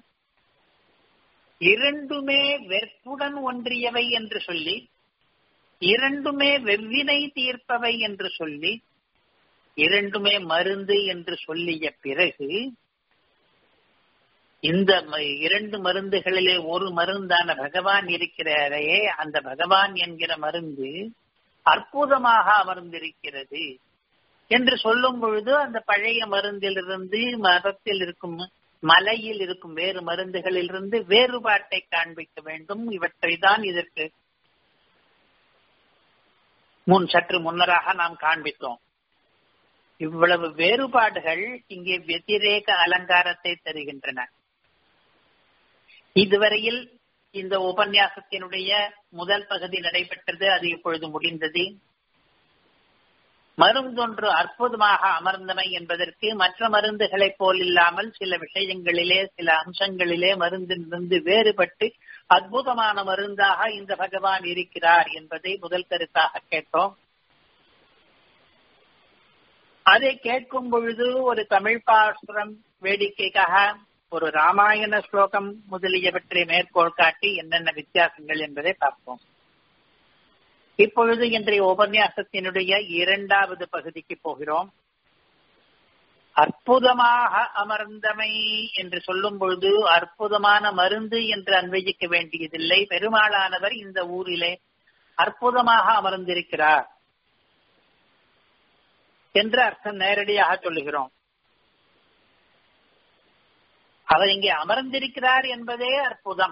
இரண்டுமே வெற்புடன் ஒன்றியவை என்று சொல்லி இரண்டுமே வெவ்வினை தீர்ப்பவை என்று சொல்லி இரண்டுமே மருந்து என்று சொல்லிய பிறகு இந்த இரண்டு மருந்துகளிலே ஒரு மருந்தான பகவான் இருக்கிறாரே அந்த பகவான் என்கிற மருந்து அற்புதமாக அமர்ந்திருக்கிறது என்று சொல்லும் பொழுது அந்த பழைய மருந்திலிருந்து மரத்தில் இருக்கும் மலையில் இருக்கும் வேறு மருந்துகளிலிருந்து வேறுபாட்டை காண்பிக்க வேண்டும் இவற்றை தான் இதற்கு முன் சற்று முன்னராக நாம் காண்பித்தோம் இவ்வளவு வேறுபாடுகள் இங்கே வெத்திரேக அலங்காரத்தை தருகின்றன இதுவரையில் இந்த உபன்யாசத்தினுடைய முதல் பகுதி நடைபெற்றது அது இப்பொழுது முடிந்தது மருந்தொன்று அற்புதமாக அமர்ந்தமை என்பதற்கு மற்ற மருந்துகளைப் போல் இல்லாமல் சில விஷயங்களிலே சில அம்சங்களிலே மருந்திலிருந்து வேறுபட்டு அற்புதமான மருந்தாக இந்த பகவான் இருக்கிறார் என்பதை முதல் கருத்தாக கேட்டோம் அதை கேட்கும் பொழுது ஒரு தமிழ் பாசுரம் வேடிக்கைக்காக ஒரு ராமாயண ஸ்லோகம் முதலியவற்றை மேற்கோள் காட்டி என்னென்ன வித்தியாசங்கள் என்பதை பார்ப்போம் இப்பொழுது இன்றைய உபன்யாசத்தினுடைய இரண்டாவது பகுதிக்கு போகிறோம் அற்புதமாக அமர்ந்தமை என்று சொல்லும் பொழுது அற்புதமான மருந்து என்று அன்வயிக்க வேண்டியதில்லை பெருமாளானவர் இந்த ஊரிலே அற்புதமாக அமர்ந்திருக்கிறார் என்று அர்த்தம் நேரடியாக சொல்லுகிறோம் அவர் இங்கே அமர்ந்திருக்கிறார் என்பதே அற்புதம்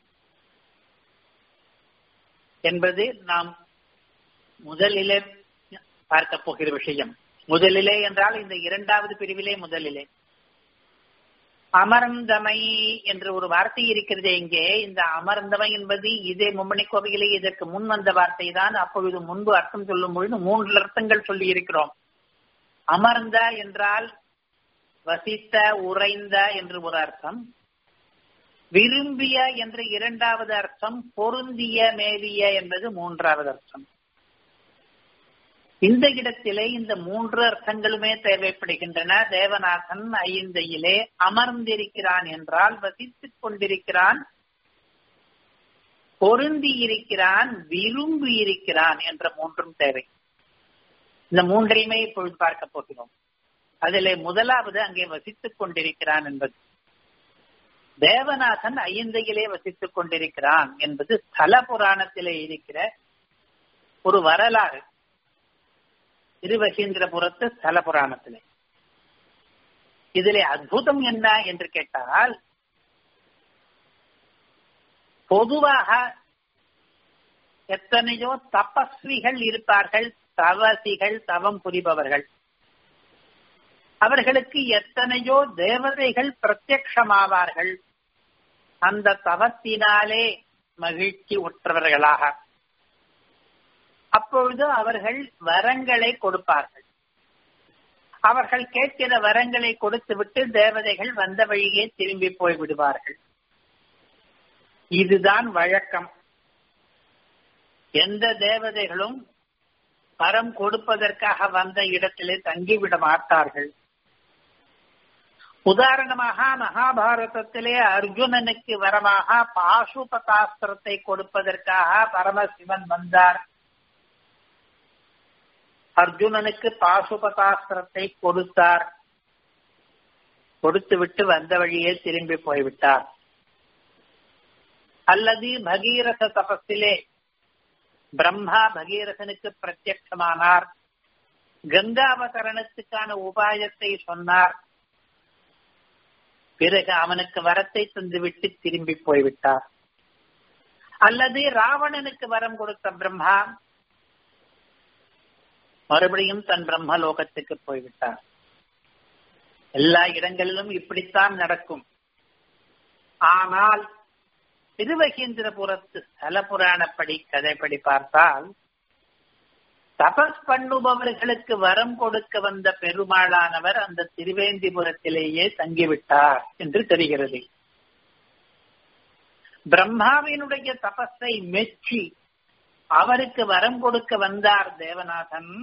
என்பது நாம் முதலிலே பார்க்க போகிற விஷயம் முதலிலே என்றால் இந்த இரண்டாவது பிரிவிலே முதலிலே அமர்ந்தமை என்று ஒரு வார்த்தை இருக்கிறது இங்கே இந்த அமர்ந்தமை என்பது இதே மும்மணி கோவையிலே இதற்கு முன் வந்த வார்த்தை தான் அப்பொழுது முன்பு அர்த்தம் சொல்லும் பொழுது மூன்று அர்த்தங்கள் சொல்லி இருக்கிறோம் அமர்ந்த என்றால் வசித்த உறைந்த என்று ஒரு அர்த்தம் விரும்பிய என்ற இரண்டாவது அர்த்தம் பொருந்திய மேவிய என்பது மூன்றாவது அர்த்தம் இந்த இடத்திலே இந்த மூன்று அர்த்தங்களுமே தேவைப்படுகின்றன தேவநாதன் ஐந்தையிலே அமர்ந்திருக்கிறான் என்றால் வசித்துக் கொண்டிருக்கிறான் பொருந்தி இருக்கிறான் விரும்பி இருக்கிறான் என்ற மூன்றும் தேவை இந்த மூன்றையுமே இப்பொழுது பார்க்க போகிறோம் அதிலே முதலாவது அங்கே வசித்துக் கொண்டிருக்கிறான் என்பது தேவநாதன் ஐந்தையிலே வசித்துக் கொண்டிருக்கிறான் என்பது ஸ்தல புராணத்திலே இருக்கிற ஒரு வரலாறு திருவசீந்திரபுரத்து ஸ்தல புராணத்திலே இதிலே அற்புதம் என்ன என்று கேட்டால் பொதுவாக எத்தனையோ தபஸ்விகள் இருப்பார்கள் தவசிகள் தவம் புரிபவர்கள் அவர்களுக்கு எத்தனையோ தேவதைகள் பிரத்யக்ஷமாவார்கள் அந்த தவத்தினாலே மகிழ்ச்சி உற்றவர்களாக அப்பொழுது அவர்கள் வரங்களை கொடுப்பார்கள் அவர்கள் கேட்கிற வரங்களை கொடுத்துவிட்டு தேவதைகள் வந்த வழியே திரும்பி போய் விடுவார்கள் இதுதான் வழக்கம் எந்த தேவதைகளும் வரம் கொடுப்பதற்காக வந்த இடத்திலே தங்கிவிட மாட்டார்கள் உதாரணமாக மகாபாரதத்திலே அர்ஜுனனுக்கு வரமாக பாசுபதாஸ்திரத்தை கொடுப்பதற்காக பரமசிவன் வந்தார் அர்ஜுனனுக்கு பாசுபதாஸ்திரத்தை கொடுத்தார் கொடுத்து விட்டு வந்த வழியே திரும்பி போய்விட்டார் அல்லது பகீரத தபஸிலே பிரம்மா பகீரதனுக்கு பிரத்யட்சமானார் கங்காவதரணத்துக்கான உபாயத்தை சொன்னார் பிறகு அவனுக்கு வரத்தை தந்துவிட்டு திரும்பி போய்விட்டார் அல்லது ராவணனுக்கு வரம் கொடுத்த பிரம்மா மறுபடியும் தன் பிரம்மலோகத்துக்கு போய்விட்டார் எல்லா இடங்களிலும் இப்படித்தான் நடக்கும் ஆனால் திருவகீந்திரபுரத்து ஸ்தல புராணப்படி கதைப்படி பார்த்தால் தபஸ் பண்ணுபவர்களுக்கு வரம் கொடுக்க வந்த பெருமாளானவர் அந்த திருவேந்திபுரத்திலேயே தங்கிவிட்டார் என்று தெரிகிறது பிரம்மாவினுடைய தபஸை மெச்சி அவருக்கு வரம் கொடுக்க வந்தார் தேவநாதன்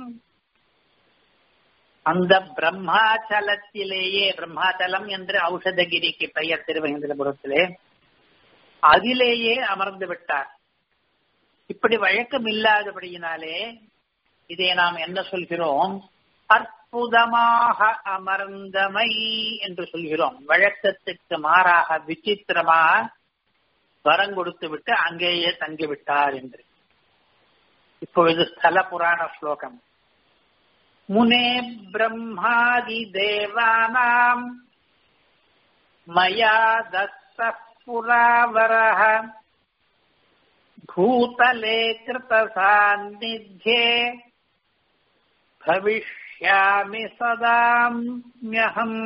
அந்த பிரம்மாச்சலத்திலேயே பிரம்மாச்சலம் என்று ஔஷதகிரிக்கு பெயர் திருவேந்திரபுரத்திலே அதிலேயே அமர்ந்து விட்டார் இப்படி வழக்கம் இல்லாதபடியினாலே இதை நாம் என்ன சொல்கிறோம் அற்புதமாக அமர்ந்தமை என்று சொல்கிறோம் வழக்கத்துக்கு மாறாக விசித்திரமாக வரம் கொடுத்து விட்டு அங்கேயே தங்கிவிட்டார் என்று இப்பொழுது ஸ்தல புராண ஸ்லோகம் முனே பிரம்மாதி தேவானாம் மயா தத்த புராவரः भूतले कृतसान्निध्ये भविष्यामि सदाम्यहम्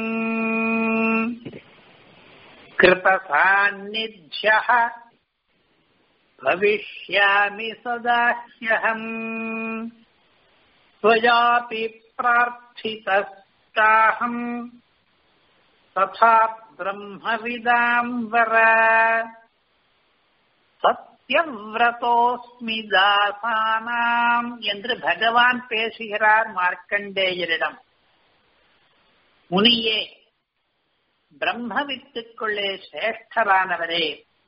कृतसान्निध्यः भविष्यामि सदाह्यहम् त्वयापि प्रार्थितस्ताहम् तथा பிரம்மவிதாம் வர சத்தியவிரதோஸ்மி தாசானாம் என்று பகவான் பேசுகிறார் மார்க்கண்டேயரிடம் முனியே பிரம்மவித்துக்குள்ளே சிரேஷ்டரானவரே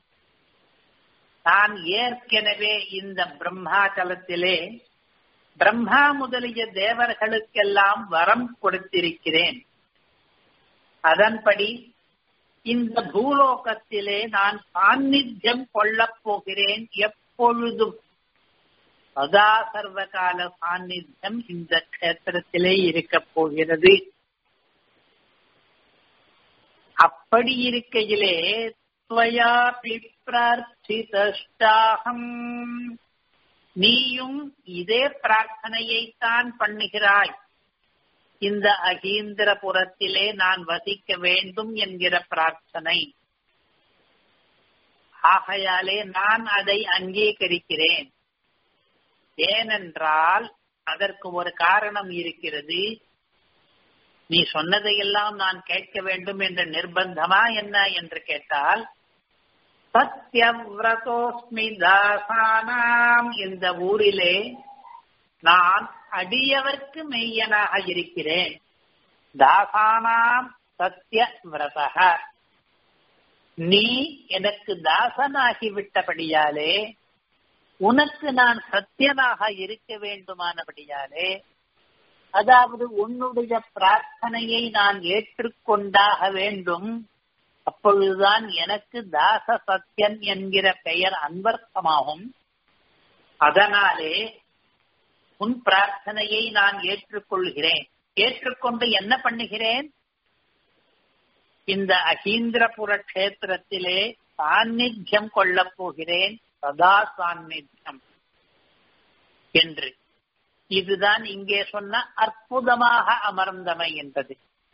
நான் ஏற்கனவே இந்த பிரம்மாச்சலத்திலே பிரம்மா முதலிய தேவர்களுக்கெல்லாம் வரம் கொடுத்திருக்கிறேன் அதன்படி இந்த பூலோகத்திலே நான் சாநித்தியம் கொள்ளப் போகிறேன் எப்பொழுதும் சதா சர்வகால சாநித்தியம் இந்த கஷேத்திரத்திலே இருக்கப் போகிறது அப்படி இருக்கையிலே துவயா பிரார்த்திதாகம் நீயும் இதே பிரார்த்தனையைத்தான் பண்ணுகிறாய் இந்த அகீந்திரபுரத்திலே நான் வசிக்க வேண்டும் என்கிற பிரார்த்தனை ஆகையாலே நான் அதை அங்கீகரிக்கிறேன் ஏனென்றால் அதற்கு ஒரு காரணம் இருக்கிறது நீ சொன்னதையெல்லாம் நான் கேட்க வேண்டும் என்ற நிர்பந்தமா என்ன என்று கேட்டால் சத்யவிரதோஸ்மி தாசானாம் இந்த ஊரிலே நான் அடியவர்க்கு மெய்யனாக இருக்கிறேன் தாசானாம் சத்திய விரதக நீ எனக்கு தாசனாகி விட்டபடியாலே உனக்கு நான் சத்தியனாக இருக்க வேண்டுமானபடியாலே அதாவது உன்னுடைய பிரார்த்தனையை நான் ஏற்றுக்கொண்டாக வேண்டும் அப்பொழுதுதான் எனக்கு தாச சத்தியன் என்கிற பெயர் அன்பர்த்தமாகும் அதனாலே உன் பிரார்த்தனையை நான் ஏற்றுக்கொள்கிறேன் ஏற்றுக்கொண்டு என்ன பண்ணுகிறேன் இந்த அகீந்திரபுர கஷேத்திரத்திலே சாநித்தியம் கொள்ளப் போகிறேன் சதா சாநித்தியம் என்று இதுதான் இங்கே சொன்ன அற்புதமாக அமர்ந்தமை என்பது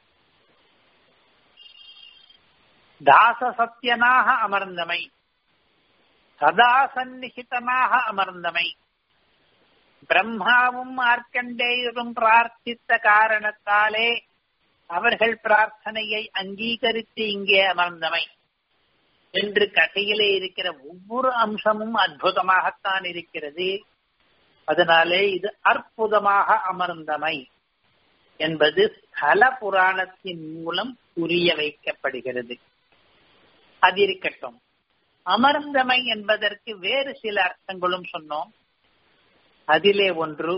தாச சத்தியனாக அமர்ந்தமை சதா சந்நிகிதனாக அமர்ந்தமை பிரம்மாவும் மார்க்கண்டேயரும் பிரார்த்தித்த காரணத்தாலே அவர்கள் பிரார்த்தனையை அங்கீகரித்து இங்கே அமர்ந்தமை என்று கதையிலே இருக்கிற ஒவ்வொரு அம்சமும் அற்புதமாகத்தான் இருக்கிறது அதனாலே இது அற்புதமாக அமர்ந்தமை என்பது ஸ்தல புராணத்தின் மூலம் புரிய வைக்கப்படுகிறது அது இருக்கட்டும் அமர்ந்தமை என்பதற்கு வேறு சில அர்த்தங்களும் சொன்னோம் அதிலே ஒன்று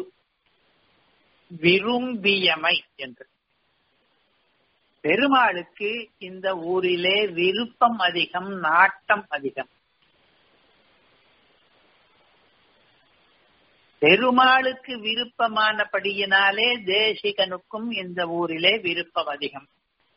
விரும்பியமை என்று பெருமாளுக்கு இந்த ஊரிலே விருப்பம் அதிகம் நாட்டம் அதிகம் பெருமாளுக்கு விருப்பமானபடியினாலே தேசிகனுக்கும் இந்த ஊரிலே விருப்பம் அதிகம்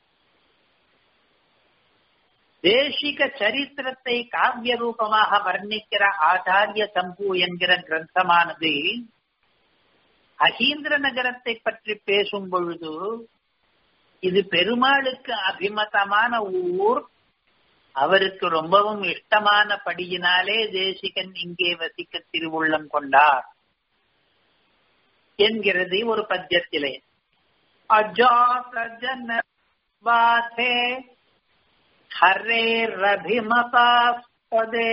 தேசிக சரித்திரத்தை காவிய ரூபமாக வர்ணிக்கிற ஆச்சாரிய சம்பு என்கிற கிரந்தமானது அகீந்திர நகரத்தை பற்றி பேசும் பொழுது இது பெருமாளுக்கு அபிமதமான ஊர் அவருக்கு ரொம்பவும் இஷ்டமான படியினாலே தேசிகன் இங்கே வசிக்க திருவுள்ளம் கொண்டார் என்கிறது ஒரு பத்தியத்திலே அஜாத ஜன வாசே हरेरभिमतास्पदे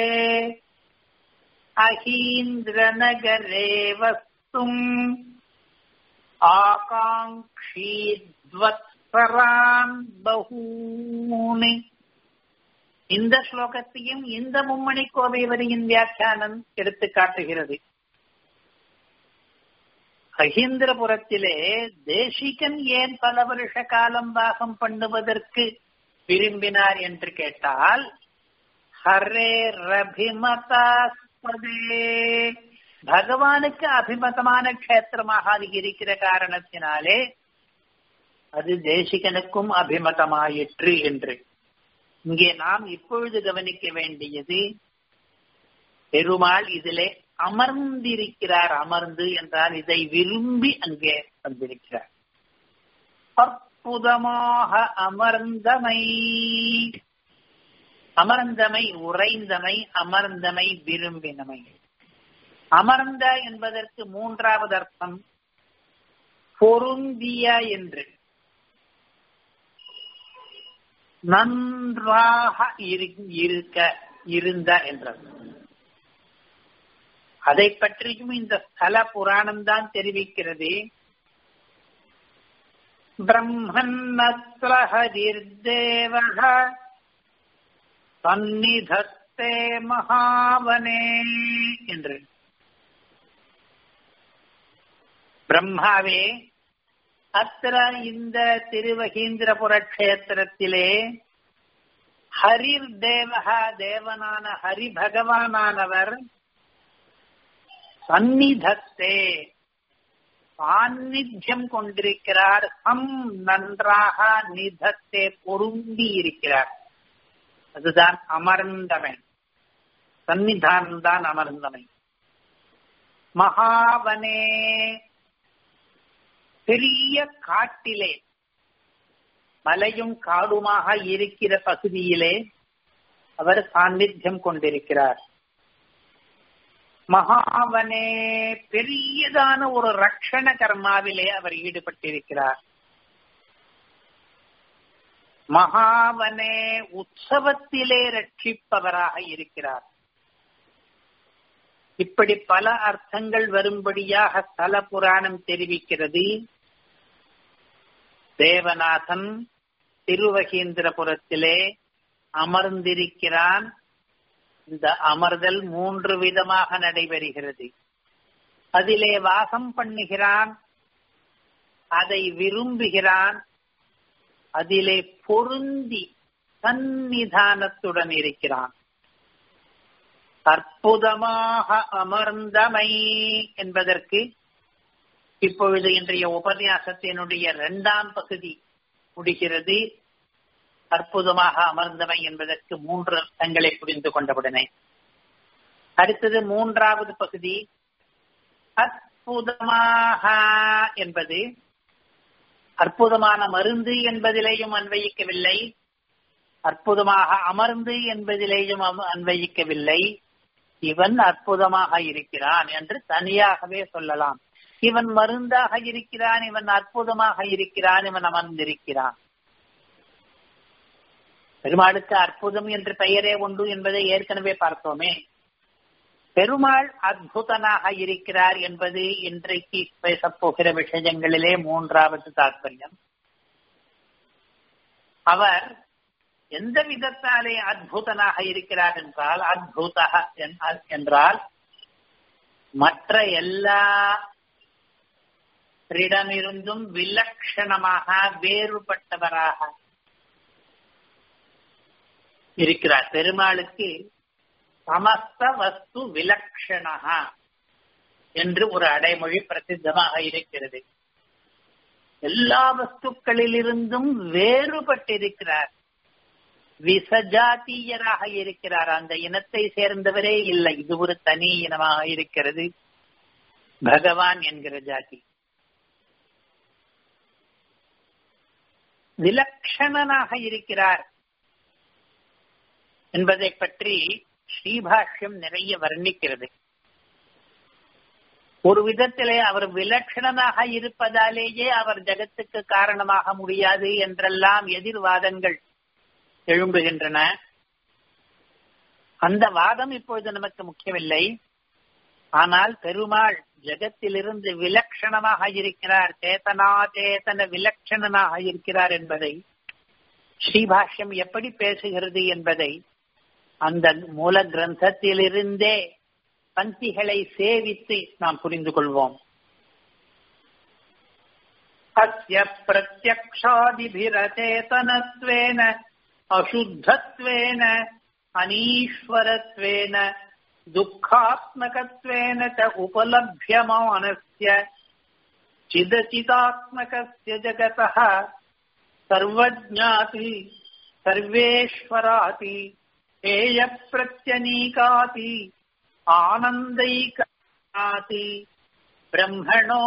अहीन्द्रनगरे वस्तुम् ஆகாங்ஷீத்வத்சரான் பகூனி இந்த ஸ்லோகத்தையும் இந்த மும்மணி கோவை வரியின் வியாக்கியானம் எடுத்து காட்டுகிறது அகீந்திரபுரத்திலே தேசிகன் ஏன் பல வருஷ காலம் வாசம் பண்ணுவதற்கு விரும்பினார் என்று கேட்டால் ஹரே ரபிமதாஸ்பதே பகவானுக்கு அபிமதமான கஷேத்திரமாக அது இருக்கிற காரணத்தினாலே அது தேசிகனுக்கும் அபிமதமாயிற்று என்று இங்கே நாம் இப்பொழுது கவனிக்க வேண்டியது பெருமாள் இதிலே அமர்ந்திருக்கிறார் அமர்ந்து என்றால் இதை விரும்பி அங்கே வந்திருக்கிறார் அற்புதமாக அமர்ந்தமை அமர்ந்தமை உறைந்தமை அமர்ந்தமை விரும்பினமை அமர்ந்த என்பதற்கு மூன்றாவது அர்த்தம் பொருந்திய என்று நன்றாக இருக்க இருந்த என்றது அதை பற்றியும் இந்த ஸ்தல புராணம் தான் தெரிவிக்கிறது பிரம்மன்னத்ர ஹரிர்தேவக சந்நிதத்தே மகாவனே என்று பிரம்மாவே அத்திர இந்த திருவகீந்திரபுர கஷேத்திரத்திலே ஹரிர் தேவகா தேவனான ஹரி பகவானானவர் சந்நிதத்தே சாநித்தியம் கொண்டிருக்கிறார் சம் நன்றாக நிதத்தே பொருந்தி இருக்கிறார் அதுதான் அமர்ந்தவன் சன்னிதானம் தான் அமர்ந்தவன் மகாவனே பெரிய காட்டிலே மலையும் காடுமாக இருக்கிற பகுதியிலே அவர் சாநித்தியம் கொண்டிருக்கிறார் மகாவனே பெரியதான ஒரு ரக்ஷண கர்மாவிலே அவர் ஈடுபட்டிருக்கிறார் மகாவனே உற்சவத்திலே ரட்சிப்பவராக இருக்கிறார் இப்படி பல அர்த்தங்கள் வரும்படியாக ஸ்தல புராணம் தெரிவிக்கிறது தேவநாதன் திருவகீந்திரபுரத்திலே அமர்ந்திருக்கிறான் இந்த அமர்தல் மூன்று விதமாக நடைபெறுகிறது அதிலே வாசம் பண்ணுகிறான் அதை விரும்புகிறான் அதிலே பொருந்தி சந்நிதானத்துடன் இருக்கிறான் அற்புதமாக அமர்ந்தமை என்பதற்கு இப்பொழுது இன்றைய உபன்யாசத்தினுடைய இரண்டாம் பகுதி முடிகிறது அற்புதமாக அமர்ந்தவை என்பதற்கு மூன்று அர்த்தங்களை புரிந்து கொண்டவுடனே அடுத்தது மூன்றாவது பகுதி அற்புதமாக என்பது அற்புதமான மருந்து என்பதிலேயும் அன்வயிக்கவில்லை அற்புதமாக அமர்ந்து என்பதிலேயும் அன்வயிக்கவில்லை இவன் அற்புதமாக இருக்கிறான் என்று தனியாகவே சொல்லலாம் இவன் மருந்தாக இருக்கிறான் இவன் அற்புதமாக இருக்கிறான் இவன் அமர்ந்திருக்கிறான் பெருமாளுக்கு அற்புதம் என்று பெயரே உண்டு என்பதை ஏற்கனவே பார்த்தோமே பெருமாள் அற்புதனாக இருக்கிறார் என்பது இன்றைக்கு பேசப் போகிற விஷயங்களிலே மூன்றாவது தாற்பயம் அவர் எந்த விதத்தாலே அற்புதனாக இருக்கிறார் என்றால் அற்புத என்றால் மற்ற எல்லா இடமிருந்தும் விலட்சணமாக வேறுபட்டவராக இருக்கிறார் பெருமாளுக்கு சமஸ்த வஸ்து விலக்ஷணா என்று ஒரு அடைமொழி பிரசித்தமாக இருக்கிறது எல்லா வஸ்துக்களிலிருந்தும் வேறுபட்டிருக்கிறார் விசஜாத்தியராக இருக்கிறார் அந்த இனத்தை சேர்ந்தவரே இல்லை இது ஒரு தனி இனமாக இருக்கிறது பகவான் என்கிற ஜாதி விலக்ஷணனாக இருக்கிறார் என்பதை பற்றி ஸ்ரீபாஷ்யம் நிறைய வர்ணிக்கிறது ஒரு விதத்திலே அவர் விலட்சணனாக இருப்பதாலேயே அவர் ஜகத்துக்கு காரணமாக முடியாது என்றெல்லாம் எதிர்வாதங்கள் எழும்புகின்றன அந்த வாதம் இப்பொழுது நமக்கு முக்கியமில்லை ஆனால் பெருமாள் ஜகத்திலிருந்து விலட்சணமாக இருக்கிறார் சேதனா சேதன விலட்சணனாக இருக்கிறார் என்பதை ஸ்ரீபாஷ்யம் எப்படி பேசுகிறது என்பதை அந்த மூல கிரந்தத்திலிருந்தே பந்திகளை சேவித்து நாம் புரிந்து கொள்வோம் அஸ்ய பிரத்யக்ஷாதிபிரச்சேதனத்வேன அசுத்தத்வேன அனீஸ்வரத்வேன துக்காத்மகத்வேன ச உபலभ्यमानस्य चिदचिदात्मकस्य जगतः सर्वज्ञाति सर्वेश्वराति हेयप्रत्यनीकाति ஆனந்தைகாதி பிரம்மணோ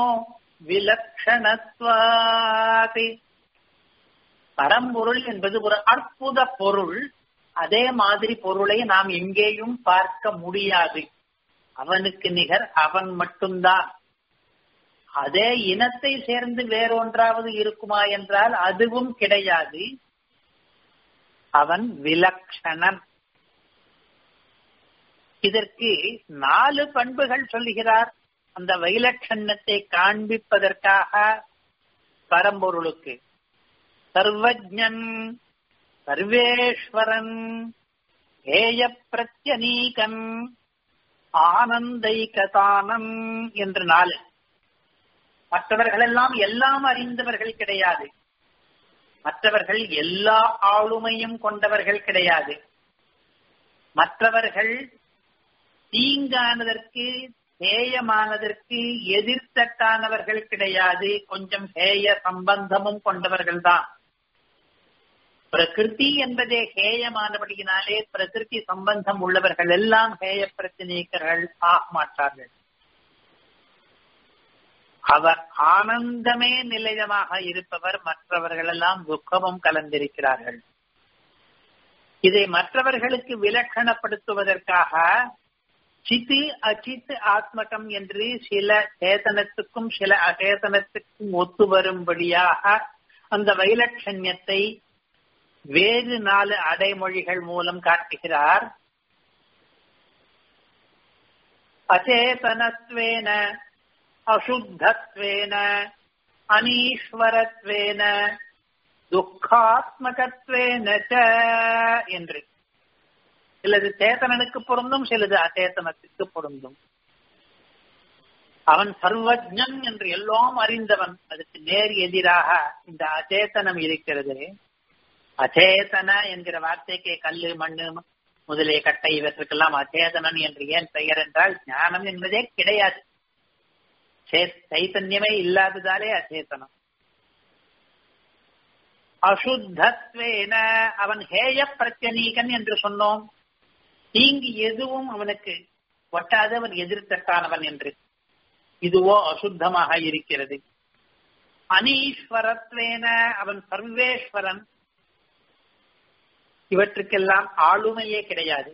விலக்ஷணத்வாதி பரம்பொருள் என்பது ஒரு அற்புத பொருள் அதே மாதிரி பொருளை நாம் எங்கேயும் பார்க்க முடியாது அவனுக்கு நிகர் அவன் மட்டும்தான் அதே இனத்தை சேர்ந்து வேறொன்றாவது இருக்குமா என்றால் அதுவும் கிடையாது அவன் விலக்ஷணன் இதற்கு நாலு பண்புகள் சொல்லுகிறார் அந்த வைலட்சணத்தை காண்பிப்பதற்காக பரம்பொருளுக்கு சர்வஜன் சர்வேஸ்வரன் ஏய பிரத்யநீகன் ஆனந்தைகதானன் என்று நாலு மற்றவர்கள் எல்லாம் எல்லாம் அறிந்தவர்கள் கிடையாது மற்றவர்கள் எல்லா ஆளுமையும் கொண்டவர்கள் கிடையாது மற்றவர்கள் தீங்கானதற்கு ஹேயமானதற்கு எதிர்த்தட்டானவர்கள் கிடையாது கொஞ்சம் ஹேய சம்பந்தமும் கொண்டவர்கள் தான் பிரகிருதி என்பதே ஹேயமானபடியினாலே பிரகிருதி சம்பந்தம் உள்ளவர்கள் எல்லாம் ஹேய பிரச்சனைக்கர்கள் ஆக மாட்டார்கள் அவர் ஆனந்தமே நிலையமாக இருப்பவர் மற்றவர்கள் எல்லாம் துக்கமும் கலந்திருக்கிறார்கள் இதை மற்றவர்களுக்கு விலக்கணப்படுத்துவதற்காக சித்து அச்சித்து ஆத்மகம் என்று சில சேதனத்துக்கும் சில அச்சேதனத்துக்கும் ஒத்து வரும்படியாக அந்த வைலட்சண்யத்தை வேறு நாலு அடைமொழிகள் மூலம் காட்டுகிறார் அச்சேதனத்வேன அசுத்தத்வேன அனீஸ்வரத்வேன துக்காத்மகத்வேன என்று சிலது சேத்தனனுக்கு பொருந்தும் சிலது அச்சேதனத்துக்கு பொருந்தும் அவன் சர்வஜன் என்று எல்லாம் அறிந்தவன் அதுக்கு நேர் எதிராக இந்த அச்சேதனம் இருக்கிறது அச்சேதன என்கிற வார்த்தைக்கு கல்லு மண்ணு முதலிய கட்டை இவற்றுக்கெல்லாம் அச்சேதனன் என்று ஏன் பெயர் என்றால் ஞானம் என்பதே கிடையாது சைத்தன்யமே இல்லாததாலே அச்சேதனம் அசுத்தத்வேன அவன் ஹேய பிரத்யனீகன் என்று சொன்னோம் தீங்கு எதுவும் அவனுக்கு ஒட்டாதவன் எதிர்த்தட்டானவன் என்று இதுவோ அசுத்தமாக இருக்கிறது அனீஸ்வரத்வேன அவன் சர்வேஸ்வரன் இவற்றுக்கெல்லாம் ஆளுமையே கிடையாது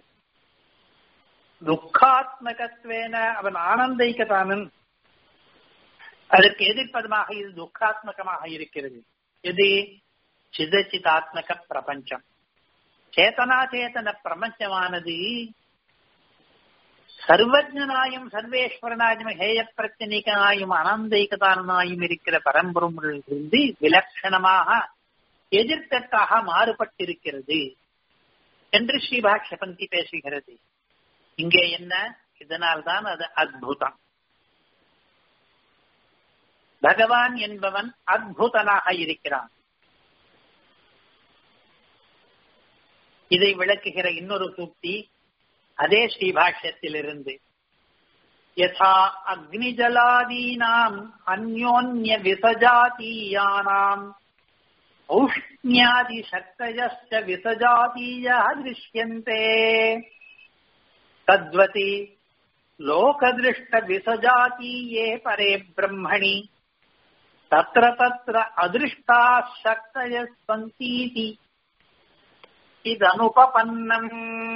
துக்காத்மகத்வேன அவன் ஆனந்தைக்கதானன் அதற்கு எதிர்ப்பதமாக இது துக்காத்மகமாக இருக்கிறது எது சிதச்சிதாத்மக பிரபஞ்சம் சேதனாச்சேதன பிரபஞ்சமானது சர்வஜனாயும் சர்வேஸ்வரனாயும் ஹேய பிரச்சனிகனாயும் அனந்தைகதானாயும் இருக்கிற பரம்பொருளிலிருந்து விலட்சணமாக எதிர்த்தட்டாக மாறுபட்டிருக்கிறது என்று ஸ்ரீபாக்ஷபந்தி பேசுகிறது இங்கே என்ன இதனால்தான் அது அத்புதம் பகவான் என்பவன் அத்புதனாக இருக்கிறான் இதை விளக்குகிற இன்னொரு சூக்தி அதே ஸ்ரீபாஷ்யத்திலிருந்து யதா அக்னிஜலாதீனாம் அந்யோன்ய விசஜாத்தீயானாம் औष्ण्यादि शक्तयश्च विसजातीयः दृश्यन्ते तद्वति लोकदृष्टविसजातीये परे ब्रह्मणि तत्र तत्र अदृष्टाः शक्तयः सन्तीति இதனுபபன்னம்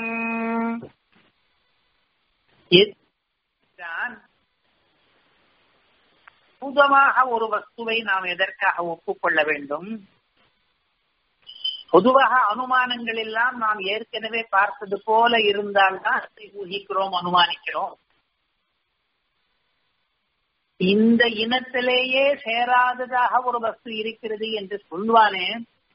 புதமாக ஒரு வஸ்துவை நாம் எதற்காக ஒப்புக்கொள்ள வேண்டும் பொதுவாக அனுமானங்கள் எல்லாம் நாம் ஏற்கனவே பார்த்தது போல இருந்தால்தான் அதை ஊகிக்கிறோம் அனுமானிக்கிறோம் இந்த இனத்திலேயே சேராததாக ஒரு வஸ்து இருக்கிறது என்று சொல்வானே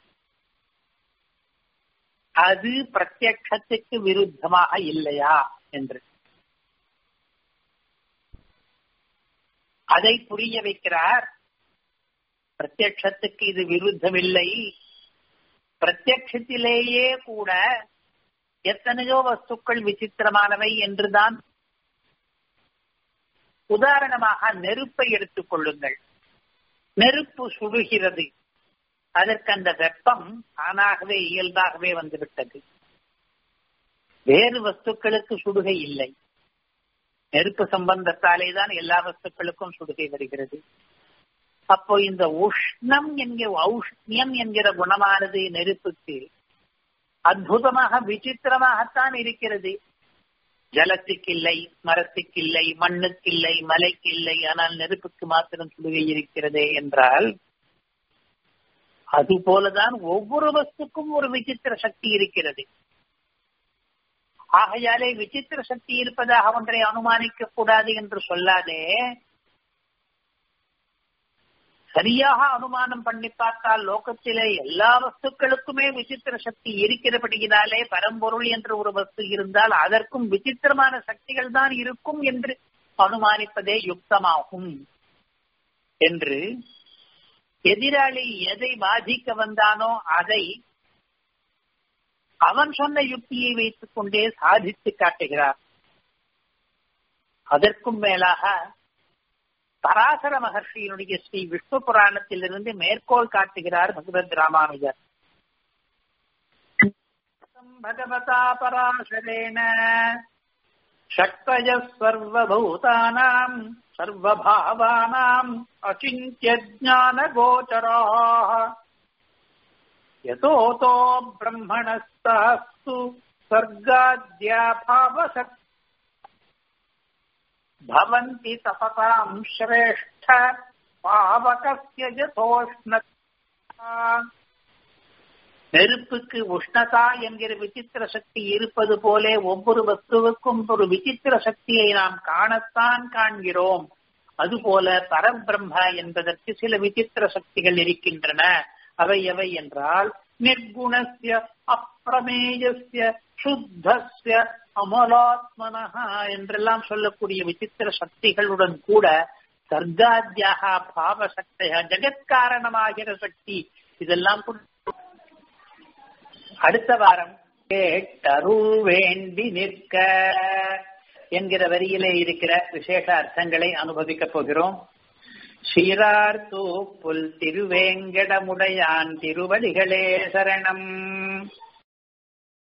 அது பிரத்யட்சத்துக்கு விருத்தமாக இல்லையா என்று அதை புரிய வைக்கிறார் பிரத்யட்சத்துக்கு இது விருத்தமில்லை பிரத்யட்சத்திலேயே கூட எத்தனையோ வஸ்துக்கள் விசித்திரமானவை என்றுதான் உதாரணமாக நெருப்பை எடுத்துக் கொள்ளுங்கள் நெருப்பு சுடுகிறது அதற்கு அந்த வெப்பம் தானாகவே இயல்பாகவே வந்துவிட்டது வேறு வஸ்துக்களுக்கு சுடுகை இல்லை நெருப்பு சம்பந்தத்தாலே தான் எல்லா வஸ்துக்களுக்கும் சுடுகை வருகிறது அப்போ இந்த உஷ்ணம் என்கிற ஔஷ்ணியம் என்கிற குணமானது நெருப்புக்கு அற்புதமாக விசித்திரமாகத்தான் இருக்கிறது ஜலத்துக்கில்லை மரத்துக்கில்லை மண்ணுக்கில்லை மலைக்கில்லை ஆனால் நெருப்புக்கு மாத்திரம் சுடுகை இருக்கிறதே என்றால் அது போலதான் ஒவ்வொரு வஸ்துக்கும் ஒரு விசித்திர சக்தி இருக்கிறது ஆகையாலே விசித்திர சக்தி இருப்பதாக ஒன்றை அனுமானிக்க கூடாது என்று சொல்லாதே சரியாக அனுமானம் பண்ணி பார்த்தால் லோகத்திலே எல்லா வஸ்துக்களுக்குமே விசித்திர சக்தி இருக்கிறபடியினாலே பரம்பொருள் என்று ஒரு வஸ்து இருந்தால் அதற்கும் விசித்திரமான சக்திகள் தான் இருக்கும் என்று அனுமானிப்பதே யுக்தமாகும் என்று எதிராளி எதை பாதிக்க வந்தானோ அதை அவன் சொன்ன யுக்தியை வைத்துக் கொண்டே சாதித்து காட்டுகிறார் அதற்கும் மேலாக பராசர மகர்ஷியினுடைய ஸ்ரீ விஷ்ணு புராணத்திலிருந்து மேற்கோள் காட்டுகிறார் பகவத் ராமானுஜர் பகவதா பராசரேன சக்தய சர்வபூதானாம் சர்வபாவானாம் அச்சிந்திய ஜான கோச்சராः यतोतो ब्रह्मणस्तस्तु सर्गाद्याभावसक् भवन्ति तपताम् श्रेष्ठ पावकस्य यथोष्ण நெருப்புக்கு உஷ்ணதா என்கிற விசித்திர சக்தி இருப்பது போல ஒவ்வொரு வஸ்துவுக்கும் ஒரு விசித்திர சக்தியை நாம் காணத்தான் காண்கிறோம் அதுபோல பரபிரம்ம என்பதற்கு சில விசித்திர சக்திகள் இருக்கின்றன அவை எவை என்றால் நிர்குணஸ்ய அப்பிரமேயஸ்ய சுத்தஸ்ய அமலாத்மனஹ என்றெல்லாம் சொல்லக்கூடிய விசித்திர சக்திகளுடன் கூட சர்காத்தியாக பாவ சக்தியா ஜெகத்காரணமாகிற சக்தி இதெல்லாம் அடுத்த வாரம் கேட்டருள் வேண்டி நிற்க என்கிற வரியிலே இருக்கிற விசேஷ அர்த்தங்களை அனுபவிக்கப் போகிறோம் சீரார்த்தூ புல் திருவேங்கடமுடையான் திருவடிகளே சரணம்